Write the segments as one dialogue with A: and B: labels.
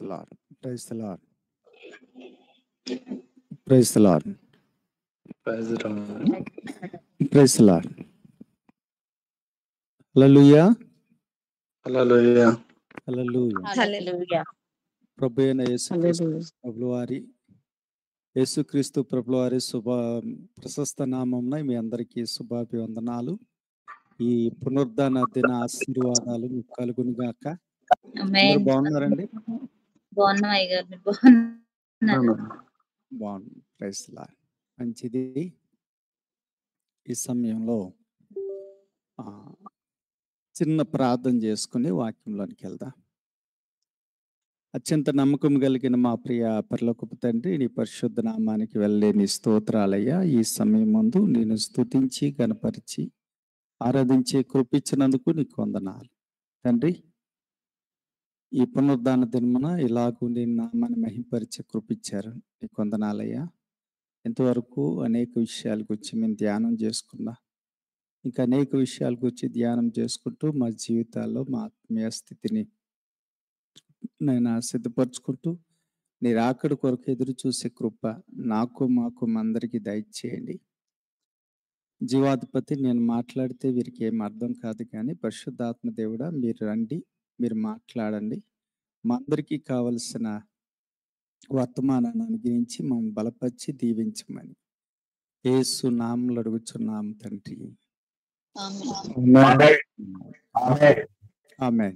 A: Lord praise the Lord praise the Lord
B: praise
A: praise the Lord hallelujah
B: hallelujah
A: hallelujah
C: hallelujah
A: ప్రభు అయిన యేసుక్రీస్తు ప్రభుల వారి యేసుక్రీస్తు ప్రభుల వారి శుభ ప్రశస్త నామంన మీ అందరికీ శుభాభివందనాలు ఈ పునరుద్ధాన దిన ఆశీర్వాదాలు మీకు కలుగును గాక
C: ఆమేన్.
A: అందరూ బాగున్నారండి
C: బాగున్నాం అయ్య గారు మీరు బాగున్నారు
A: బాగుంది ప్రైస్ లా మంచిది ఈ సమయంలో ఆ, చిన్న ప్రార్థన చేసుకుని వాక్యంలోనికి వెళ్దాం అత్యంత నమ్మకం కలిగిన మా ప్రియ పరలోకపు తండ్రి నీ పరిశుద్ధ నామానికి వెళ్ళే నీ స్తోత్రాలయ్యా ఈ సమయం ముందు నేను స్తుతించి గనపరిచి ఆరాధించి కృపించినందుకు నీకు వందనాలు తండ్రి ఈ పునరుద్ధాన దినమున ఇలాగూ నీ నామాన్ని మహింపరిచి కృపించారు నీకు వందనాలయ్యా ఇంతవరకు అనేక విషయాల గురించి మేము ధ్యానం చేసుకున్నా ఇంకా అనేక విషయాల గురించి ధ్యానం చేసుకుంటూ మా జీవితాల్లో మా ఆత్మీయ స్థితిని నేను సిద్ధపరచుకుంటూ నీ రాకడి కొరకు ఎదురు చూసే కృప నాకు మాకు మా అందరికీ దయచేయండి జీవాధిపతి నేను మాట్లాడితే వీరికి ఏం అర్థం కాదు కానీ పరిశుద్ధాత్మ దేవుడా మీరు రండి మీరు మాట్లాడండి మా అందరికీ కావలసిన వర్తమానాన్ని అనుగ్రహించి మమ్మల్ని బలపరిచి దీవించమని ఏసు నామలు అడుగుచున్నాం తండ్రి ఆమె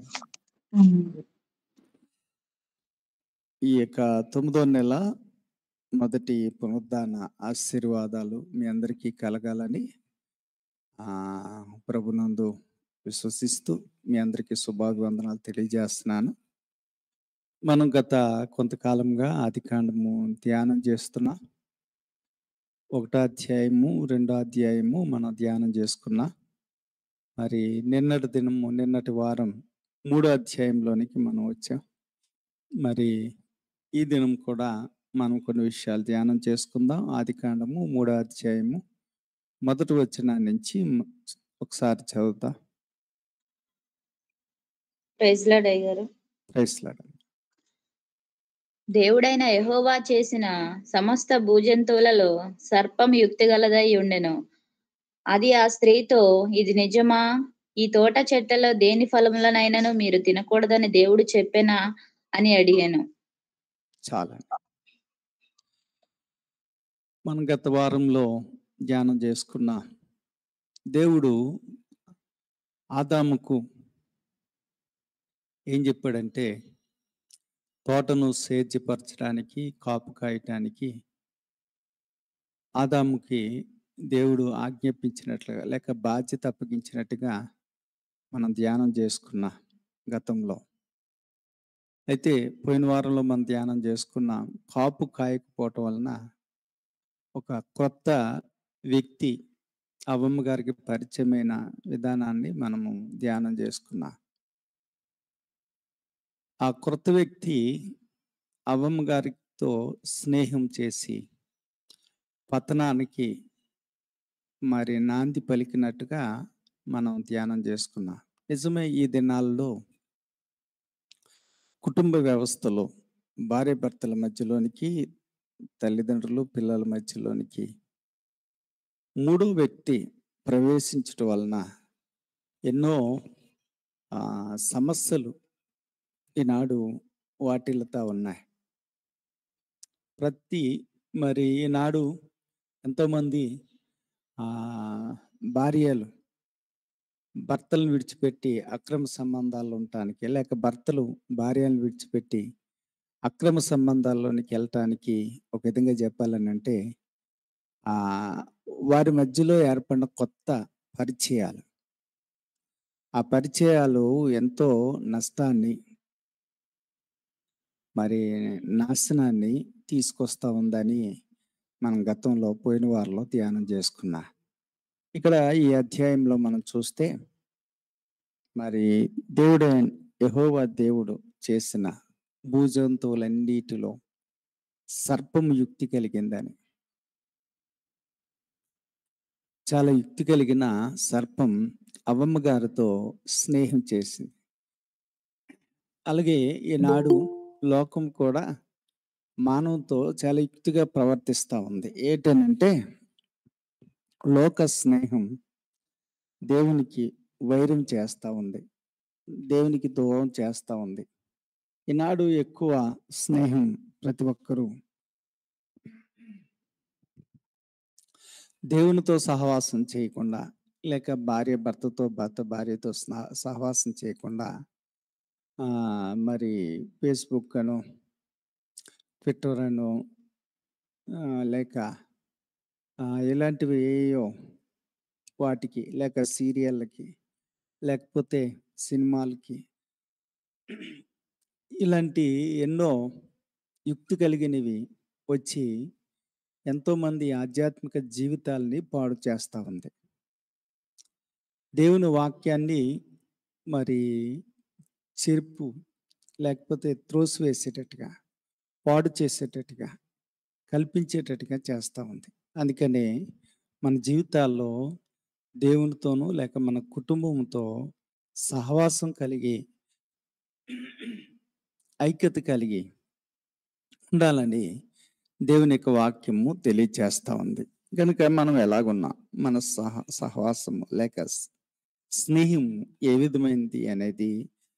A: ఈ యొక్క తొమ్మిదో నెల మొదటి పునరుద్ధాన ఆశీర్వాదాలు మీ అందరికీ కలగాలని ఆ, ప్రభునందు విశ్వసిస్తూ మీ అందరికీ శుభాభివందనాలు తెలియజేస్తున్నాను మనం గత కొంతకాలంగా ఆది కాండము ధ్యానం చేస్తున్నా ఒకటో అధ్యాయము రెండో అధ్యాయము మనం ధ్యానం చేసుకున్నా మరి నిన్నటి దినము నిన్నటి వారం మూడో అధ్యాయంలోనికి మనం వచ్చాం మరి ఈ దినం కూడా మనం కొన్ని విషయాలు ధ్యానం చేసుకుందాం ఆది కాండము మూడో అధ్యాయము మొదటి వచ్చిన నుంచి మ- ఒకసారి చదువుతా
C: ప్రైజ్ లార్డ్ అయ్య గారు
A: క్రైస్తలాడు
C: దేవుడైన యెహోవా చేసిన సమస్త భూజంతువులలో సర్పం యుక్తిగలదై ఉండెను అది ఆ స్త్రీతో ఇది నిజమా ఈ తోట చెట్లలో దేని ఫలములనైనను మీరు తినకూడదని దేవుడు చెప్పెనా అని అడిగాను
A: చాలా మనం గత వారంలో ధ్యానం చేసుకున్న దేవుడు ఆదాముకు ఏం చెప్పాడంటే తోటను సేద్యపరచడానికి కాపు కాయటానికి ఆదాముకి దేవుడు ఆజ్ఞాపించినట్లుగా లేక బాధ్యత అప్పగించినట్టుగా మనం ధ్యానం చేసుకున్న గతంలో అయితే పోయిన వారంలో మనం ధ్యానం చేసుకున్న కాపు కాయకపోవటం వలన ఒక కొత్త వ్యక్తి అవ్వమ్మ గారికి పరిచయమైన విధానాన్ని మనము ధ్యానం చేసుకున్నాం ఆ కొత్త వ్యక్తి అవ్వమ్మ గారితో స్నేహం చేసి పతనానికి మరి నాంది పలికినట్టుగా మనం ధ్యానం చేసుకున్నాం నిజమే ఈ దినాల్లో కుటుంబ వ్యవస్థలో భార్య భర్తల మధ్యలోనికి తల్లిదండ్రులు పిల్లల మధ్యలోనికి మూడో వ్యక్తి ప్రవేశించటం వలన ఎన్నో ఆ, సమస్యలు ఈనాడు వాటిల్లుతా ఉన్నాయి ప్రతి మరి ఈనాడు ఎంతోమంది ఆ, భార్యలు భర్తలను విడిచిపెట్టి అక్రమ సంబంధాల్లో ఉండటానికి లేక భర్తలు భార్యలను విడిచిపెట్టి అక్రమ సంబంధాల్లోనికి వెళ్ళటానికి ఒక విధంగా చెప్పాలని అంటే ఆ వారి మధ్యలో ఏర్పడిన కొత్త పరిచయాలు ఆ పరిచయాలు ఎంతో నష్టాన్ని మరి నాశనాన్ని తీసుకొస్తా ఉందని మనం గతంలో పోయిన వారంలో ధ్యానం చేసుకున్నా ఇక్కడ ఈ అధ్యాయంలో మనం చూస్తే మరి దేవుడే యెహోవా దేవుడు చేసిన భూజంతువులన్నిటిలో సర్పం యుక్తి కలిగిందని చాలా యుక్తి కలిగిన సర్పం అవ్వమ్మ గారితో స్నేహం చేసింది అలాగే ఈనాడు లోకం కూడా మానవుతో చాలా యుక్తిగా ప్రవర్తిస్తూ ఉంది ఏంటనంటే లోక స్నేహం దేవునికి వైరం చేస్తూ ఉంది దేవునికి దూరం చేస్తూ ఉంది ఈనాడు ఎక్కువ స్నేహం ప్రతి ఒక్కరూ దేవునితో సహవాసం చేయకుండా లేక భార్య భర్తతో భర్త భార్యతో స్నా- సహవాసం చేయకుండా ఆ, మరి ఫేస్బుక్ అను ట్విట్టర్ అను ఆ, లేక ఆ, ఇలాంటివి ఏయో వాటికి లేక సీరియళ్ళకి లేకపోతే సినిమాలకి ఇలాంటి ఎన్నో యుక్తి కలిగినవి వచ్చి ఎంతోమంది ఆధ్యాత్మిక జీవితాల్ని పాడు చేస్తూ ఉంది దేవుని వాక్యాన్ని మరి చెరుపు లేకపోతే త్రోసివేసేటట్టుగా పాడు చేసేటట్టుగా కల్పించేటట్టుగా చేస్తూ ఉంది అందుకనే మన జీవితాల్లో దేవునితోనూ లేక మన కుటుంబంతో సహవాసం కలిగి ఐక్యత కలిగి ఉండాలని దేవుని యొక్క వాక్యము తెలియచేస్తా ఉంది కనుక మనం ఎలాగున్నాం మన సహ సహవాసము లేక స్- స్నేహం ఏ విధమైనది అనేది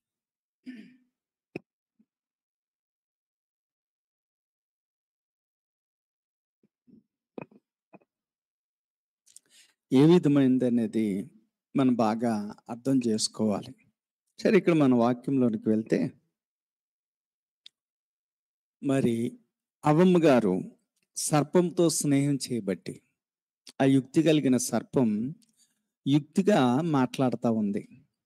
A: ఏ విధమైనది అనేది మనం బాగా అర్థం చేసుకోవాలి సరే ఇక్కడ మన వాక్యంలోనికి వెళ్తే మరి అవమ్మ గారు సర్పంతో స్నేహం చేయబట్టి ఆ యుక్తి కలిగిన సర్పం యుక్తిగా మాట్లాడుతూ ఉంది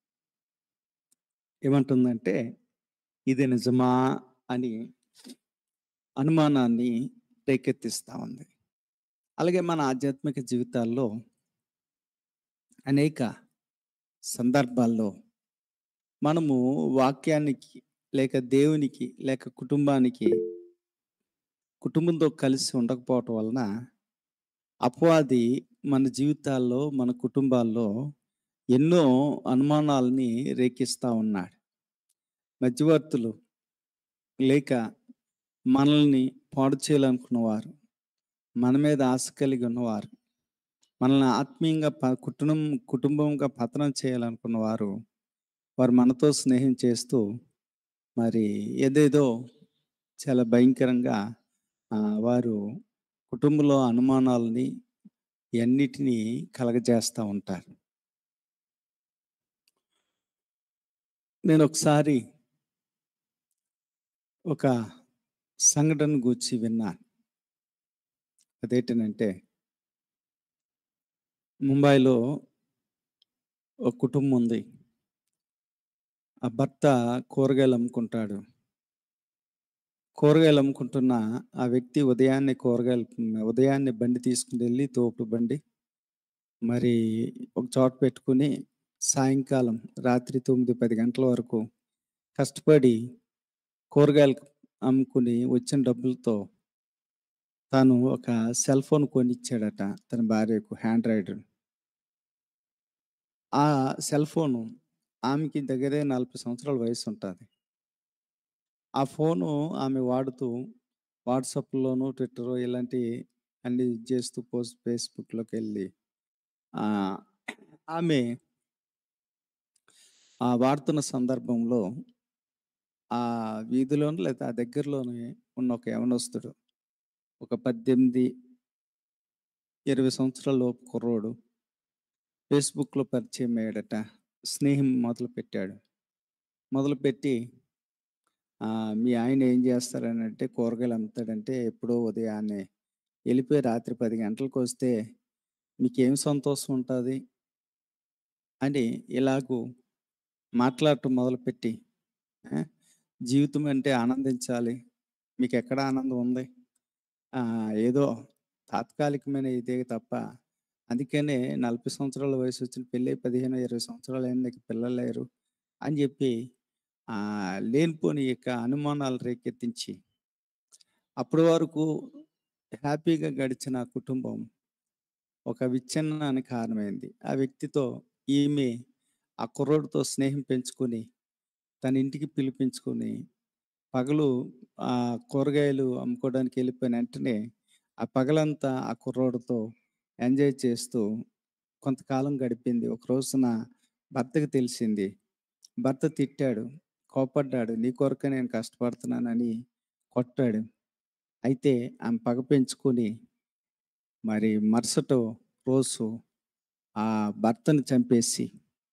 A: ఏమంటుందంటే ఇది నిజమా అని అనుమానాన్ని రేకెత్తిస్తూ ఉంది అలాగే మన ఆధ్యాత్మిక జీవితాల్లో అనేక సందర్భాల్లో మనము వాక్యానికి లేక దేవునికి లేక కుటుంబానికి కుటుంబంతో కలిసి ఉండకపోవటం వలన అపవాది మన జీవితాల్లో మన కుటుంబాల్లో ఎన్నో అనుమానాలని రేకిస్తూ ఉన్నాడు మధ్యవర్తులు లేక మనల్ని పాడు చేయాలనుకున్నవారు మన మీద ఆశ కలిగి ఉన్నవారు మనల్ని ఆత్మీయంగా ప కుటుంబం కుటుంబంగా పతనం చేయాలనుకున్న వారు వారు మనతో స్నేహం చేస్తూ మరి ఏదేదో చాలా భయంకరంగా ఆ, వారు కుటుంబంలో అనుమానాలని అన్నిటినీ కలగజేస్తూ ఉంటారు నేను ఒకసారి ఒక సంఘటన గూర్చి విన్నాను అదేంటనంటే ముంబైలో ఒక కుటుంబం ఉంది ఆ భర్త కూరగాయలు అమ్ముకుంటాడు కూరగాయలు అమ్ముకుంటున్న ఆ వ్యక్తి ఉదయాన్నే కూరగాయలు ఉదయాన్నే బండి తీసుకుని వెళ్ళి తోపుడు బండి మరి ఒక చోట పెట్టుకుని సాయంకాలం రాత్రి తొమ్మిది పది గంటల వరకు కష్టపడి కూరగాయలు అమ్ముకుని వచ్చిన డబ్బులతో తాను ఒక సెల్ ఫోన్ కొనిచ్చాడట తన భార్యకు హ్యాండ్ రైడర్ ఆ సెల్ ఫోను ఆమెకి దగ్గరే నలభై సంవత్సరాల వయసు ఉంటుంది ఆ ఫోను ఆమె వాడుతూ వాట్సాప్లోను ట్విట్టర్ ఇలాంటి అన్ని చేస్తూ పోస్ట్ ఫేస్బుక్లోకి వెళ్ళి ఆ, ఆమె ఆ వాడుతున్న సందర్భంలో ఆ వీధిలోను లేదా ఆ దగ్గరలోనే ఉన్న ఒక యవనస్తుడు ఒక పద్దెనిమిది ఇరవై సంవత్సరాల లోపు కుర్రోడు ఫేస్బుక్లో పరిచయం అయ్యాడట స్నేహం మొదలు పెట్టాడు మొదలుపెట్టి "ఆ, మీ ఆయన ఏం చేస్తారని అంటే కూరగాయలు అమ్ముతాడంటే ఎప్పుడో ఉదయాన్నే వెళ్ళిపోయి రాత్రి పది గంటలకు వస్తే మీకేం సంతోషం ఉంటుంది అని ఇలాగూ మాట్లాడటం మొదలుపెట్టి "ఆ, జీవితం అంటే ఆనందించాలి మీకు ఎక్కడ ఆనందం ఉంది ఆ, ఏదో తాత్కాలికమైన ఇదే తప్ప అందుకనే నలభై సంవత్సరాల వయసు వచ్చిన పెళ్ళి పదిహేను ఇరవై సంవత్సరాలు అయిన నీకు పిల్లలు లేరు అని చెప్పి ఆ లేనిపోని యొక్క అనుమానాలు రేకెత్తించి అప్పటి వరకు హ్యాపీగా గడిచిన ఆ కుటుంబం ఒక విచ్ఛిన్నానికి కారణమైంది ఆ వ్యక్తితో ఈమె ఆ కుర్రోడితో స్నేహం పెంచుకొని తన ఇంటికి పిలిపించుకొని పగలు ఆ కూరగాయలు అమ్ముకోవడానికి వెళ్ళిపోయిన వెంటనే ఆ పగలంతా ఆ కుర్రోడితో ఎంజాయ్ చేస్తూ కొంతకాలం గడిపింది ఒక రోజున భర్తకి తెలిసింది భర్త తిట్టాడు కోపడ్డాడు నీ కొరకు నేను కష్టపడుతున్నానని కొట్టాడు అయితే ఆమె పగ పెంచుకొని మరి మరుసట రోజు ఆ భర్తను చంపేసి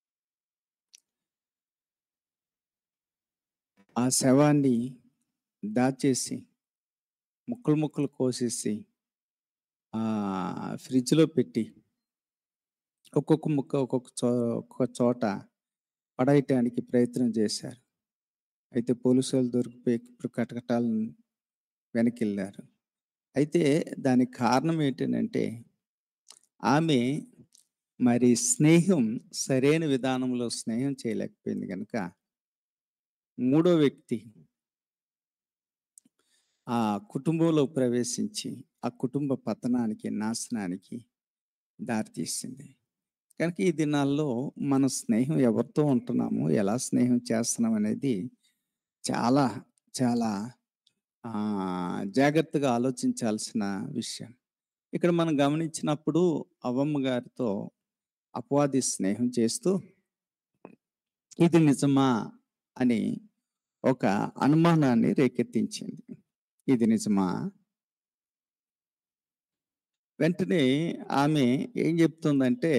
A: ఆ శవాన్ని దాచేసి ముక్కలు ముక్కలు కోసేసి ఆ ఫ్రిడ్జ్లో పెట్టి ఒక్కొక్క ముక్క ఒక్కొక్క చో ఒక్కొక్క చోట పడేయటానికి ప్రయత్నం చేశారు అయితే పోలీసులు దొరికిపోయి ఇప్పుడు కటకటాలను వెనక్కి వెళ్ళారు అయితే దానికి కారణం ఏంటంటే ఆమె మరి స్నేహం సరైన విధానంలో స్నేహం చేయలేకపోయింది కనుక మూడో వ్యక్తి ఆ కుటుంబంలో ప్రవేశించి ఆ కుటుంబ పతనానికి నాశనానికి దారితీసింది కనుక ఈ దినాల్లో మన స్నేహం ఎవరితో ఉంటున్నాము ఎలా స్నేహం చేస్తున్నాం అనేది చాలా చాలా ఆ, జాగ్రత్తగా ఆలోచించాల్సిన విషయం ఇక్కడ మనం గమనించినప్పుడు అవ్వమ్మ గారితో అపవాది స్నేహం చేస్తూ ఇది నిజమా అని ఒక అనుమానాన్ని రేకెత్తించింది ఇది నిజమా వెంటనే ఆమె ఏం చెప్తుందంటే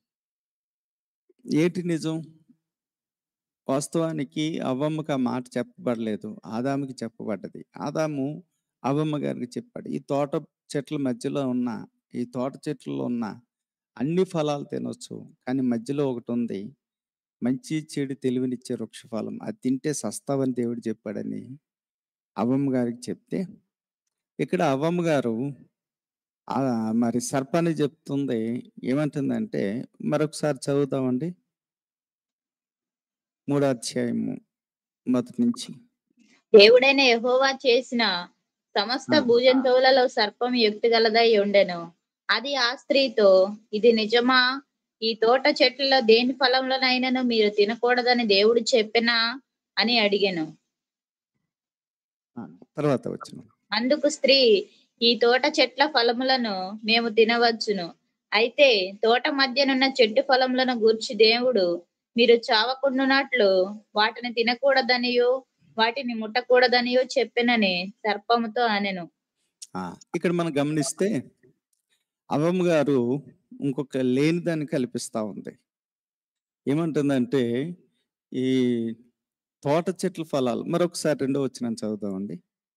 A: ఏటి నిజం వాస్తవానికి అవ్వమ్మకి ఆ మాట చెప్పబడలేదు ఆదాముకి చెప్పబడ్డది ఆదాము అవ్వమ్మ గారికి చెప్పాడు ఈ తోట చెట్ల మధ్యలో ఉన్న ఈ తోట చెట్లలో ఉన్న అన్ని ఫలాలు తినొచ్చు కానీ మధ్యలో ఒకటి ఉంది మంచి చెడు తెలివినిచ్చే వృక్షఫలం అది తింటే సస్తావని దేవుడు చెప్పాడని అవ్వమ్మ గారికి చెప్తే ఇక్కడ అవ్వమ్మ గారు ఆ మరి సర్పాన్ని చెప్తుంది ఏమంటుందంటే మరొకసారి చదువుతామండి మూడో అధ్యాయము మొదటి నుంచి
C: దేవుడైన యెహోవా చేసిన సమస్త
A: ఆ.
C: భూజంతువులలో సర్పం యుక్తి గలదై ఉండెను అది ఆ స్త్రీతో ఇది నిజమా ఈ తోట చెట్లలో దేని ఫలంలోనైనాను మీరు తినకూడదని దేవుడు చెప్పినా అని అడిగాను
A: ఆ, తర్వాత వచ్చిన
C: అందుకు స్త్రీ ఈ తోట చెట్ల ఫలములను మేము తినవచ్చును అయితే తోట మధ్యనున్న చెట్టు ఫలములను గూర్చి దేవుడు మీరు చావకుండునట్లు వాటిని తినకూడదనియో వాటిని ముట్టకూడదనియో చెప్పినని సర్పముతో అనెను
A: ఆ, ఇక్కడ మనం గమనిస్తే అవ్వమ్మ గారు ఇంకొక లేని దాన్ని కల్పిస్తా ఉంది ఏమంటుందంటే ఈ తోట చెట్ల ఫలాలు మరొకసారి రెండో వచ్చిన చదువుదామండి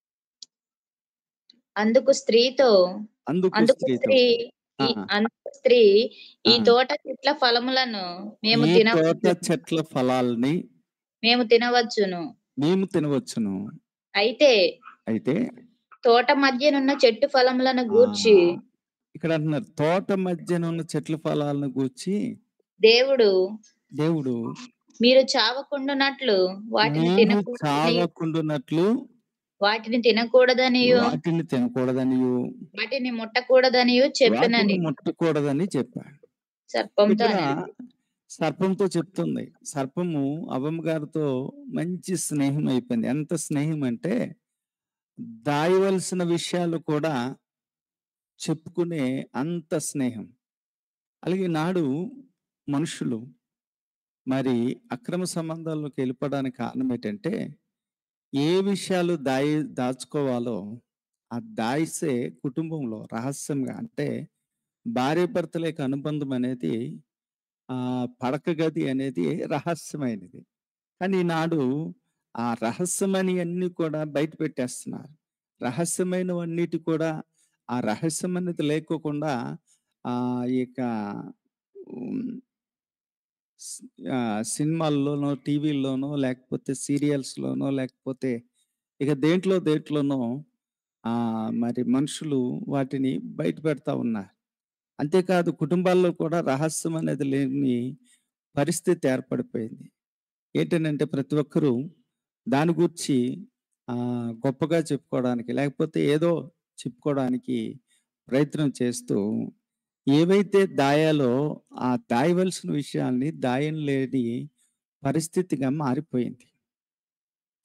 C: అందుకు స్త్రీతో
A: అందుకు
C: అందుకు
A: స్త్రీతో
C: స్త్రీ ఈ
A: ఆ.
C: అందుకు స్త్రీ ఈ
A: ఆ.
C: తోట చెట్ల ఫలములను మేము
A: ఈ తోట
C: తినవచ్చు
A: చెట్ల ఫలాల్ని
C: మేము తినవచ్చును
A: మేము తినవచ్చును
C: అయితే
A: అయితే
C: తోట మధ్యనున్న చెట్టు ఫలములను గూర్చి
A: ఆ, ఇక్కడ అంటున్నారు తోట మధ్యన ఉన్న చెట్ల ఫలాలను గూర్చి
C: దేవుడు
A: దేవుడు
C: మీరు చావకుండునట్లు వాటిని
A: నేను
C: తినకూడదని
A: చావకుండునట్లు
C: వాటిని తినకూడదనియు
A: వాటిని తినకూడదనియు
C: వాటిని ముట్టకూడదనియు చెప్పినని
A: వాటిని ముట్టకూడదని చెప్పాడు
C: సర్పంతో
A: ఇక్కడ
C: అనెను.
A: సర్పంతో చెప్తుంది సర్పము అవ్వమ్మ గారితో మంచి స్నేహం అయిపోయింది ఎంత స్నేహం అంటే దాయవలసిన విషయాలు కూడా చెప్పుకునే అంత స్నేహం అలాగే నాడు మనుషులు మరి అక్రమ సంబంధాల్లోకి వెళ్ళిపోవడానికి కారణం ఏంటంటే ఏ విషయాలు దాయి దాచుకోవాలో ఆ దాయిసే కుటుంబంలో రహస్యంగా అంటే భార్య భర్తల యొక్క అనుబంధం అనేది ఆ పడక గది అనేది రహస్యమైనది కానీ ఈనాడు ఆ రహస్యమని అన్ని కూడా బయట పెట్టేస్తున్నారు రహస్యమైనవన్నిటి కూడా ఆ రహస్యం అనేది లేకోకుండా ఆ ఇక ఉమ్, స్- ఆ, సినిమాల్లోనో టీవీల్లోనో లేకపోతే సీరియల్స్లోనో లేకపోతే ఇక దేంట్లో దేంట్లోనో ఆ మరి మనుషులు వాటిని బయట పెడతా ఉన్నారు అంతేకాదు కుటుంబాల్లో కూడా రహస్యం అనేది లేని పరిస్థితి ఏర్పడిపోయింది ఏంటంటే ప్రతి ఒక్కరూ దాని గురించి ఆ, గొప్పగా చెప్పుకోవడానికి లేకపోతే ఏదో చెప్పుకోవడానికి ప్రయత్నం చేస్తూ ఏవైతే దాయాలో ఆ దాయవలసిన విషయాల్ని దాయం లేని పరిస్థితిగా మారిపోయింది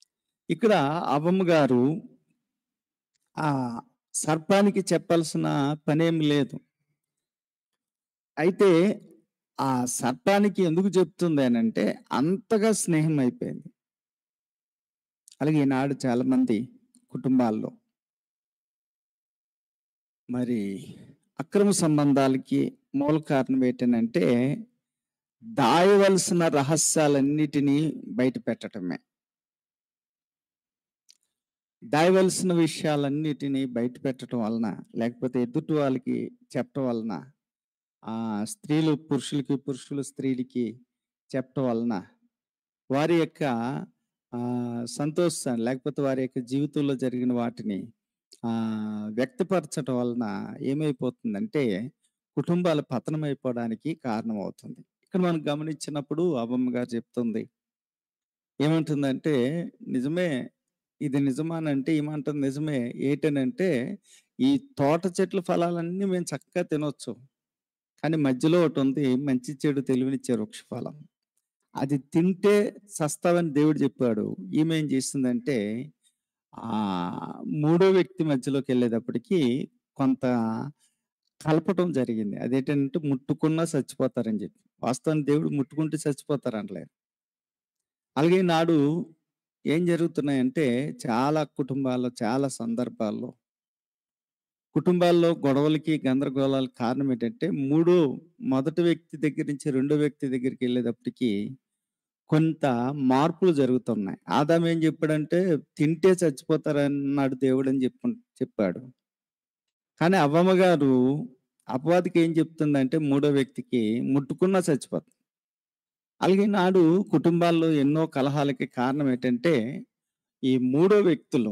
A: ఇక్కడ అవ్వమ్మ గారు ఆ సర్పానికి చెప్పాల్సిన పనేం లేదు అయితే ఆ సర్పానికి ఎందుకు చెప్తుంది అని అంటే అంతగా స్నేహం అయిపోయింది అలాగే ఈనాడు చాలా మంది కుటుంబాల్లో మరి అక్రమ సంబంధాలకి మూల కారణం ఏంటంటే దాయవలసిన రహస్యాలన్నిటినీ బయట పెట్టడమే దాయవలసిన విషయాలన్నిటినీ బయట పెట్టడం వలన లేకపోతే ఎదుటి వాళ్ళకి చెప్పడం వలన ఆ స్త్రీలు పురుషులకి పురుషులు స్త్రీలకి చెప్పడం వలన వారి యొక్క ఆ సంతోషాన్ని లేకపోతే వారి యొక్క జీవితంలో జరిగిన వాటిని ఆ వ్యక్తపరచడం వలన ఏమైపోతుందంటే కుటుంబాలు పతనం అయిపోవడానికి కారణం అవుతుంది ఇక్కడ మనం గమనించినప్పుడు అవ్వమ్మ గారు చెప్తుంది ఏమంటుందంటే నిజమే ఇది నిజమానంటే ఏమంటుంది నిజమే ఏంటనంటే ఈ తోట చెట్ల ఫలాలన్నీ మేము చక్కగా తినొచ్చు కానీ మధ్యలో ఒకటి ఉంది మంచి చెడు తెలివినిచ్చే వృక్ష ఫలం అది తింటే సస్తావని దేవుడు చెప్పాడు ఈమె ఏం చేసిందంటే ఆ మూడో వ్యక్తి మధ్యలోకి వెళ్ళేటప్పటికి కొంత కలపటం జరిగింది అదేంటంటే ముట్టుకున్నా చచ్చిపోతారని చెప్పి వాస్తవానికి దేవుడు ముట్టుకుంటే చచ్చిపోతారు అనలేదు అలాగే నాడు ఏం జరుగుతున్నాయంటే చాలా కుటుంబాల్లో చాలా సందర్భాల్లో కుటుంబాల్లో గొడవలకి గందరగోళాలకు కారణం ఏంటంటే మూడో మొదటి వ్యక్తి దగ్గర నుంచి రెండో వ్యక్తి దగ్గరికి వెళ్ళేటప్పటికి కొంత మార్పులు జరుగుతున్నాయి ఆదాం ఏం చెప్పాడంటే తింటే చచ్చిపోతారన్నాడు దేవుడు అని చెప్పు చెప్పాడు కానీ అవ్వమ్మ గారు అపవాదికి ఏం చెప్తుందంటే మూడో వ్యక్తికి ముట్టుకున్నా చచ్చిపోతుంది అలాగే నాడు కుటుంబాల్లో ఎన్నో కలహాలకి కారణం ఏంటంటే ఈ మూడో వ్యక్తులు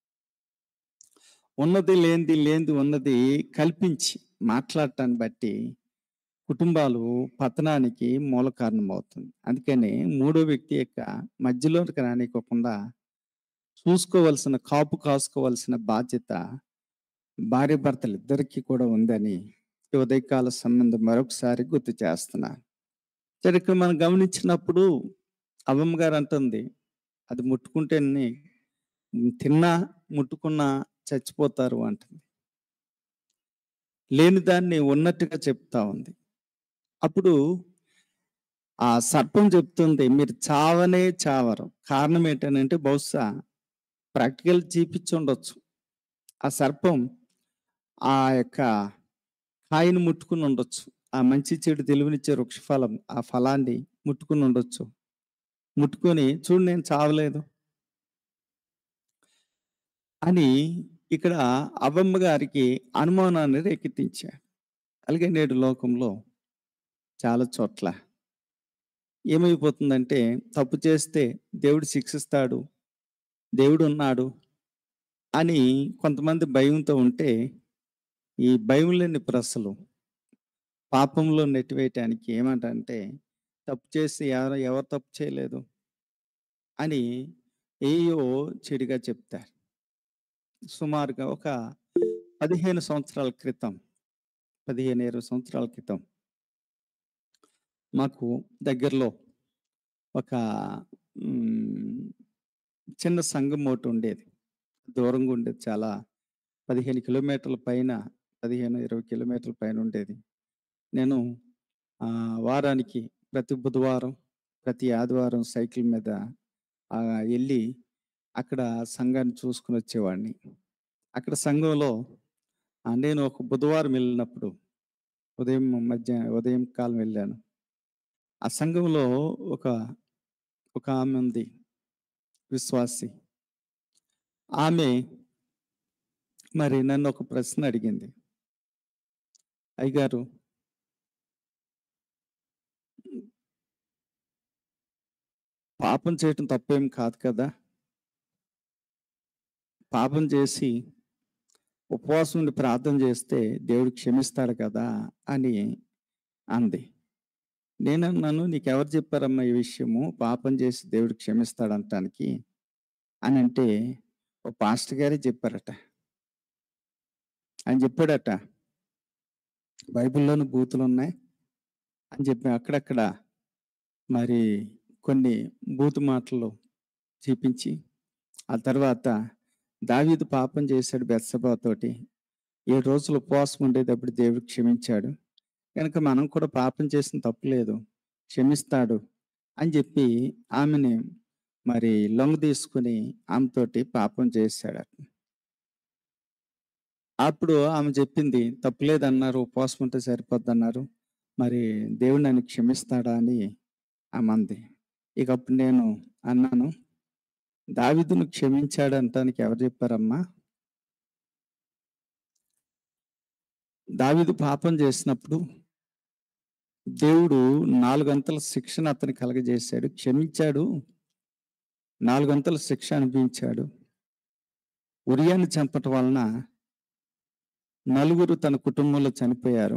A: ఉన్నది లేనిది లేనిది ఉన్నది కల్పించి మాట్లాడటాన్ని బట్టి కుటుంబాలు పతనానికి మూల కారణం అవుతుంది అందుకని మూడో వ్యక్తి యొక్క మధ్యలోకి రానికోకుండా చూసుకోవలసిన కాపు కాసుకోవాల్సిన బాధ్యత భార్య భర్తలు ఇద్దరికీ కూడా ఉందని ఈ ఉదయకాల సంబంధం మరొకసారి గుర్తు చేస్తున్నారు సరే ఇక్కడ మనం గమనించినప్పుడు అవ్వమ్మ గారు అంటుంది అది ముట్టుకుంటే తిన్నా ముట్టుకున్నా చచ్చిపోతారు అంటుంది లేని దాన్ని ఉన్నట్టుగా చెప్తా ఉంది అప్పుడు ఆ సర్పం చెప్తుంది మీరు చావనే చావరు కారణం ఏంటనంటే బహుశా ప్రాక్టికల్ చూపించి ఉండొచ్చు ఆ సర్పం ఆ యొక్క కాయను ముట్టుకుని ఉండొచ్చు ఆ మంచి చెడు తెలివినిచ్చే వృక్ష ఫలం ఆ ఫలాన్ని ముట్టుకుని ఉండొచ్చు ముట్టుకొని చూడు నేను చావలేదు అని ఇక్కడ అవ్వమ్మ గారికి అనుమానాన్ని రేకెత్తించాడు అలాగే నేడు లోకంలో చాలా చోట్ల ఏమైపోతుందంటే తప్పు చేస్తే దేవుడు శిక్షిస్తాడు దేవుడు ఉన్నాడు అని కొంతమంది భయంతో ఉంటే ఈ భయం లేని ప్రసలు పాపంలో నెట్టివేయటానికి ఏమంటంటే తప్పు చేసి ఎవరు ఎవరు తప్పు చేయలేదు అని ఏయో చెడుగా చెప్తారు సుమారుగా ఒక పదిహేను సంవత్సరాల క్రితం పదిహేను ఇరవై సంవత్సరాల క్రితం మాకు దగ్గరలో ఒక మ్, చిన్న సంఘం ఒకటి ఉండేది దూరంగా ఉండేది చాలా పదిహేను కిలోమీటర్ల పైన పదిహేను ఇరవై కిలోమీటర్ల పైన ఉండేది నేను ఆ, వారానికి ప్రతి బుధవారం ప్రతి ఆదివారం సైకిల్ మీద ఆ, వెళ్ళి అక్కడ సంఘాన్ని చూసుకుని వచ్చేవాడిని అక్కడ సంఘంలో ఆ, నేను ఒక బుధవారం వెళ్ళినప్పుడు ఉదయం మధ్య ఉదయం కాలం వెళ్ళాను ఆ సంఘంలో ఒక ఒక ఆమె ఉంది విశ్వాసి ఆమె మరి నన్ను ఒక ప్రశ్న అడిగింది అయ్యగారు పాపం చేయటం తప్పేం కాదు కదా పాపం చేసి ఉపవాసం ఉండి ప్రార్థన చేస్తే దేవుడు క్షమిస్తాడు కదా అని అంది నేను అన్నాను నీకెవరు చెప్పారమ్మా ఈ విషయము పాపం చేసి దేవుడు క్షమిస్తాడంటానికి అని అంటే ఓ పాస్టర్ గారే చెప్పారట ఆయన చెప్పాడట బైబిల్లోని బూతులు ఉన్నాయి అని చెప్పి అక్కడక్కడ మరి కొన్ని బూతు మాటలు చూపించి ఆ తర్వాత దావీదు పాపం చేశాడు బెత్సబాతోటి ఏడు రోజులు ఉపవాసం ఉండేటప్పుడు దేవుడు క్షమించాడు కనుక మనం కూడా పాపం చేసిన తప్పు లేదు క్షమిస్తాడు అని చెప్పి ఆమెని మరి లొంగ తీసుకుని ఆమెతోటి పాపం చేశాడు అప్పుడు ఆమె చెప్పింది తప్పులేదన్నారు ఉపవాసం ఉంటే సరిపోద్దన్నారు మరి దేవుడు నన్ను క్షమిస్తాడా అని ఆమె అంది ఇక అప్పుడు నేను అన్నాను దావిదును క్షమించాడు అంటానికి ఎవరు చెప్పారమ్మా దావిదు పాపం చేసినప్పుడు దేవుడు నాలుగంతల శిక్షణ అతని కలగజేశాడు క్షమించాడు నాలుగంతల శిక్ష అనిపించాడు ఉరియాన్ని చంపటం వలన నలుగురు తన కుటుంబంలో చనిపోయారు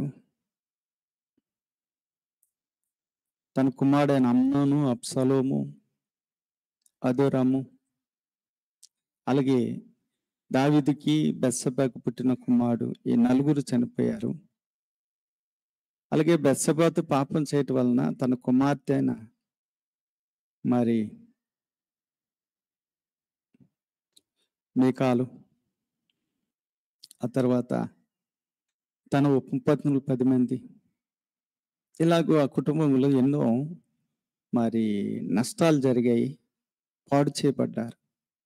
A: తన కుమారుడైన అమ్నోను అప్సలోము అదోరాము అలాగే దావిదికి బెస్సబాకు పుట్టిన కుమారుడు ఈ నలుగురు చనిపోయారు అలాగే బెస్సబాతు పాపం చేయటం వలన తన కుమార్తె అయిన మరి మేకాలు ఆ తర్వాత తన ఉపపత్నులు పది మంది ఇలాగూ ఆ కుటుంబంలో ఎన్నో మరి నష్టాలు జరిగాయి పాడు చేయబడ్డారు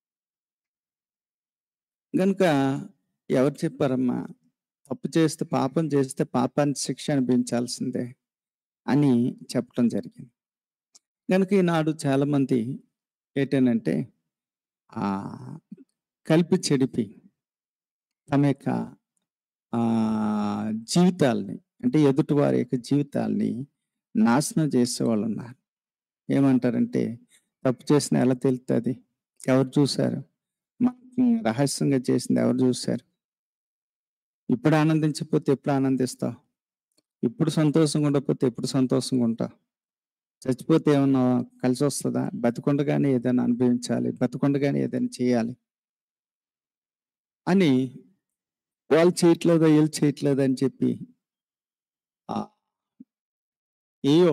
A: గనుక ఎవరు చెప్పారమ్మా తప్పు చేస్తే పాపం చేస్తే పాపానికి శిక్ష అనిపించాల్సిందే అని చెప్పడం జరిగింది కనుక ఈనాడు చాలామంది ఏంటనంటే ఆ కలిపి చెడిపి తమ యొక్క ఆ జీవితాల్ని అంటే ఎదుటి వారి యొక్క జీవితాల్ని నాశనం చేసే వాళ్ళు ఉన్నారు ఏమంటారంటే తప్పు చేసిన ఎలా తెలుస్తుంది ఎవరు చూశారు మనకి రహస్యంగా చేసింది ఎవరు చూశారు ఇప్పుడు ఆనందించకపోతే ఎప్పుడు ఆనందిస్తావు ఇప్పుడు సంతోషంగా ఉండకపోతే ఎప్పుడు సంతోషంగా ఉంటావు చచ్చిపోతే ఏమన్నా కలిసి వస్తుందా బతికొండగానే ఏదైనా అనుభవించాలి బతికొండగానే ఏదైనా చేయాలి అని వాళ్ళు చేయట్లేదా వీళ్ళు చేయట్లేదా అని చెప్పి ఆ, ఏయో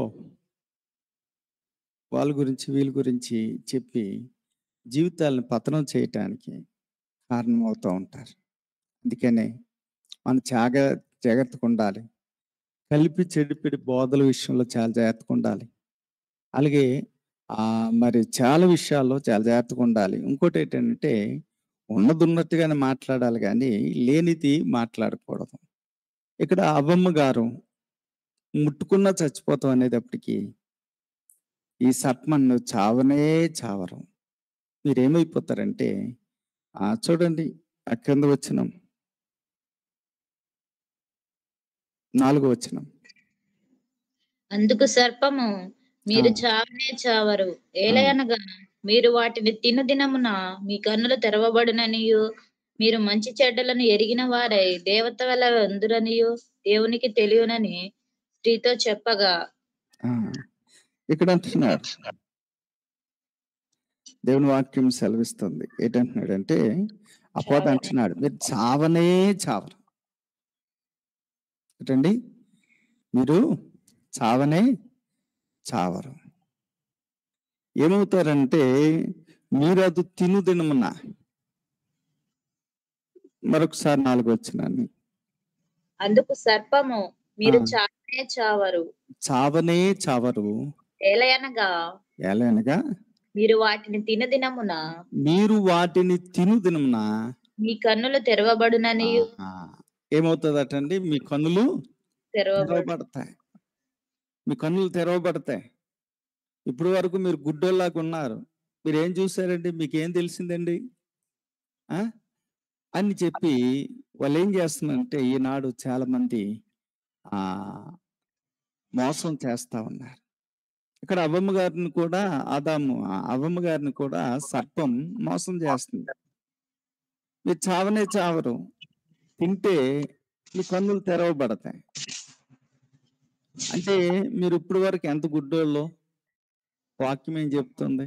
A: వాళ్ళ గురించి వీళ్ళ గురించి చెప్పి జీవితాలను పతనం చేయటానికి కారణమవుతూ ఉంటారు అందుకనే మనం జాగ జాగ్రత్తగా ఉండాలి కలిపి చెడిపిడి బోధల విషయంలో చాలా జాగ్రత్తగా ఉండాలి అలాగే ఆ మరి చాలా విషయాల్లో చాలా జాగ్రత్తగా ఉండాలి ఇంకోటి ఏంటంటే ఉన్నది ఉన్నట్టుగానే మాట్లాడాలి కానీ లేనిది మాట్లాడకూడదు ఇక్కడ అవ్వమ్మ గారు ముట్టుకున్నా చచ్చిపోతాం అనేటప్పటికి ఈ సర్పమన్ను చావనే చావరు మీరేమైపోతారంటే ఆ చూడండి ఆ కింద వచ్చినాం నాలుగో వచ్చినాం
C: అందుకు సర్పము మీరు
A: ఆ.
C: చావనే చావరు ఏలయనగా మీరు వాటిని తిను దినమున మీ కన్నులు తెరవబడుననియు మీరు మంచి చెడ్డలను ఎరిగిన వారై దేవత వల్ల అందురనియు దేవునికి తెలియనని స్త్రీతో చెప్పగా
A: ఆ, ఇక్కడ అంటున్నాడు దేవుని వాక్యం సెలవిస్తుంది ఏంటంటున్నాడంటే అపోత అంటున్నాడు మీరు చావనే చావరు ఏంటండి మీరు చావనే చావరు ఏమవుతారంటే మీరు అది తిను దినమున మరొకసారి నాలుగు వచ్చినాన్ని
C: అందుకు సర్పము మీరు
A: ఆ.
C: చావనే చావరు
A: చావనే చావరు
C: ఏలయనగా
A: ఎలానగా
C: మీరు వాటిని తిన దినమున
A: మీరు వాటిని తిను దినమున
C: మీ కన్నులు తెరవబడుననియు
A: ఆ, ఏమవుతుందటండి మీ కన్నులు
C: తెరవబడు
A: తెరవబడతాయి మీ కన్నులు తెరవబడతాయి ఇప్పుడు వరకు మీరు గుడ్డోల్లాగా ఉన్నారు మీరు ఏం చూసారండి మీకు ఏం తెలిసిందండి ఆ? అని చెప్పి వాళ్ళు ఏం చేస్తున్నారంటే ఈనాడు చాలా మంది ఆ మోసం చేస్తా ఉన్నారు ఇక్కడ అవ్వమ్మ గారిని కూడా ఆదాము ఆ అవ్వమ్మ గారిని కూడా సర్పం మోసం చేస్తుంది మీరు చావనే చావరు తింటే మీ కన్నులు తెరవబడతాయి అంటే మీరు ఇప్పుడు వరకు ఎంత గుడ్డోళ్ళు వాక్యం ఏం చెప్తుంది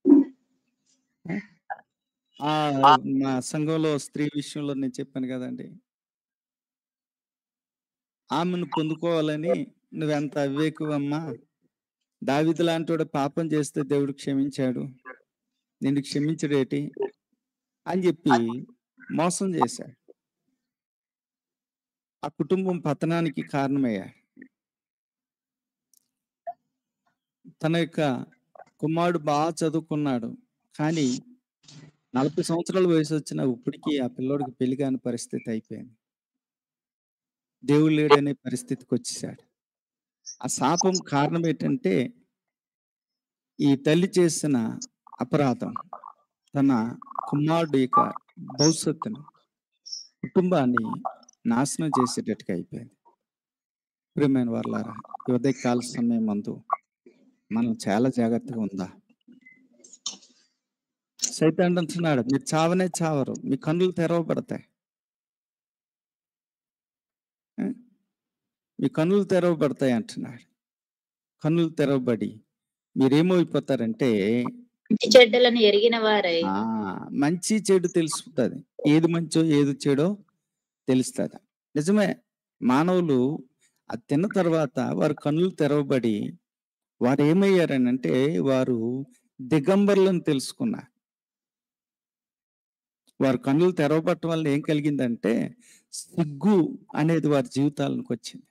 A: ఆ మా సంఘంలో స్త్రీ విషయంలో నేను చెప్పాను కదండి ఆమెను పొందుకోవాలని నువ్వెంత అవివేకువమ్మా దావిది లాంటి వాడు పాపం చేస్తే దేవుడు క్షమించాడు నిన్ను క్షమించడేటి అని చెప్పి మోసం చేశాడు ఆ కుటుంబం పతనానికి కారణమయ్యాడు తన యొక్క కుమారుడు బాగా చదువుకున్నాడు కానీ నలభై సంవత్సరాల వయసు వచ్చిన ఇప్పటికీ ఆ పిల్లోడికి పెళ్లి కాని పరిస్థితి అయిపోయింది దేవుడు లేడనే పరిస్థితికి వచ్చేసాడు ఆ శాపం కారణం ఏంటంటే ఈ తల్లి చేసిన అపరాధం తన కుమారుడు యొక్క భవిష్యత్తును కుటుంబాన్ని నాశనం చేసేటట్టుగా అయిపోయింది ప్రియమైన వాళ్ళారా ఈ ఉదయకాల సమయం మందు మనం చాలా జాగ్రత్తగా ఉందా సైతాన్ అంటున్నాడు మీరు చావనే చావరు మీ కన్నులు తెరవబడతాయి ఆ? మీ కన్నులు తెరవబడతాయి అంటున్నాడు కన్నులు తెరవబడి మీరేమైపోతారంటే
C: మంచి చెడ్డలను ఎరిగిన వారై
A: ఆ మంచి చెడు తెలుస్తుంది ఏది మంచో ఏది చెడో తెలుస్తుంది నిజమే మానవులు అది తిన్న తర్వాత వారు కన్నులు తెరవబడి వారు ఏమయ్యారని అంటే వారు దిగంబరులను తెలుసుకున్నారు వారు కన్నులు తెరవబట్టడం వల్ల ఏం కలిగిందంటే సిగ్గు అనేది వారి జీవితాలకు వచ్చింది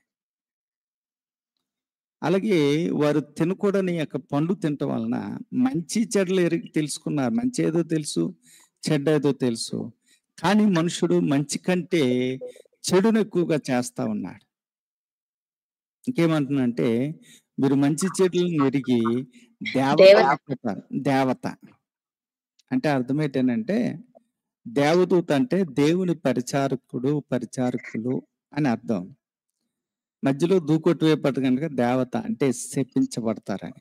A: అలాగే వారు తినకూడని యొక్క పండు తినటం వలన మంచి చెడ్డలు ఎరిగి తెలుసుకున్నారు మంచి ఏదో తెలుసు చెడ్డ ఏదో తెలుసు కానీ మనుషుడు మంచి కంటే చెడును ఎక్కువగా చేస్తా ఉన్నాడు ఇంకేమంటున్నంటే మీరు మంచి చెడులను ఎరిగి దేవత
C: దేవత.
A: అయిపోతారు. దేవత అంటే అర్థం ఏంటంటే దేవదూత అంటే దేవుని పరిచారకుడు పరిచారకులు అని అర్థం మధ్యలో దూకొట్టు వేపట్టు కనుక దేవత అంటే శపించబడతారని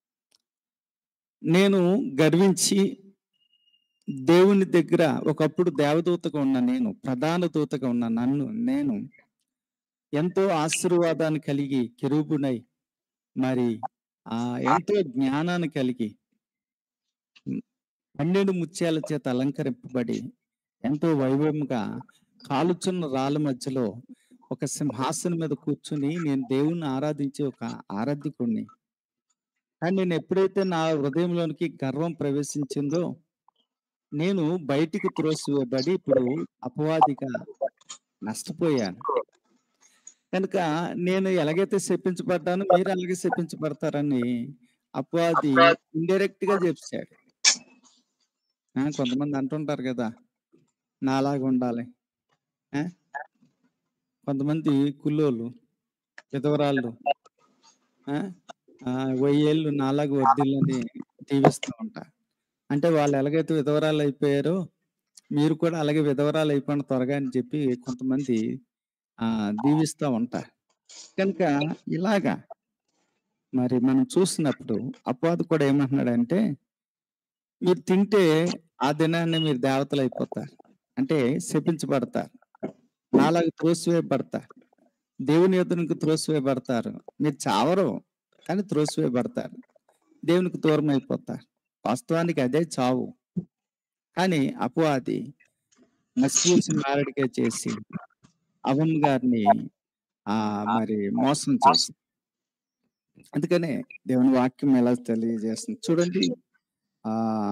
A: నేను గర్వించి దేవుని దగ్గర ఒకప్పుడు దేవదూతగా ఉన్న నేను ప్రధాన దూతగా ఉన్న నన్ను నేను ఎంతో ఆశీర్వాదాన్ని కలిగి కెరూబునై మరి ఆ ఎంతో జ్ఞానాన్ని కలిగి ఉమ్, పన్నెండు ముత్యాల చేత అలంకరింపబడి ఎంతో వైభవంగా కాలుచున్న రాళ్ళ మధ్యలో ఒక సింహాసనం మీద కూర్చుని నేను దేవుణ్ణి ఆరాధించే ఒక ఆరాధికుణ్ణి కానీ నేను ఎప్పుడైతే నా హృదయంలోనికి గర్వం ప్రవేశించిందో నేను బయటికి త్రోసివేయబడి ఇప్పుడు అపవాదిగా నష్టపోయాను కనుక నేను ఎలాగైతే శపించబడ్డానో మీరు అలాగే శపించబడతారని అపవాది ఇండైరెక్ట్ గా చెప్పాడు ఆ, కొంతమంది అంటుంటారు కదా నాలాగా ఉండాలి ఆ? కొంతమంది కుల్లోళ్ళు విధవరాళ్ళు ఆ? ఆ, వెయ్యేళ్ళు నాలాగా వర్దిల్లని దీవిస్తూ ఉంటారు అంటే వాళ్ళు ఎలాగైతే విధవరాలు అయిపోయారో మీరు కూడా అలాగే విధవరాలు అయిపోయిన త్వరగా అని చెప్పి కొంతమంది ఆ దీవిస్తూ ఉంటారు కనుక ఇలాగా మరి మనం చూసినప్పుడు అపవాది కూడా ఏమంటున్నాడంటే మీరు తింటే ఆ దినాన్ని మీరు దేవతలు అయిపోతారు అంటే శపించబడతారు నాలాగా త్రోసివేయబడతారు దేవుని ఎదురుకు త్రోసివేయబడతారు మీరు చావరు కానీ త్రోసివేయబడతారు దేవునికి దూరం అయిపోతారు వాస్తవానికి అదే చావు కానీ అపవాది మసిపూసి మారడిగా చేసి అవమ్ గారిని ఆ మరి మోసం చేసి అందుకనే దేవుని వాక్యం ఎలా తెలియజేస్తుంది చూడండి ఆ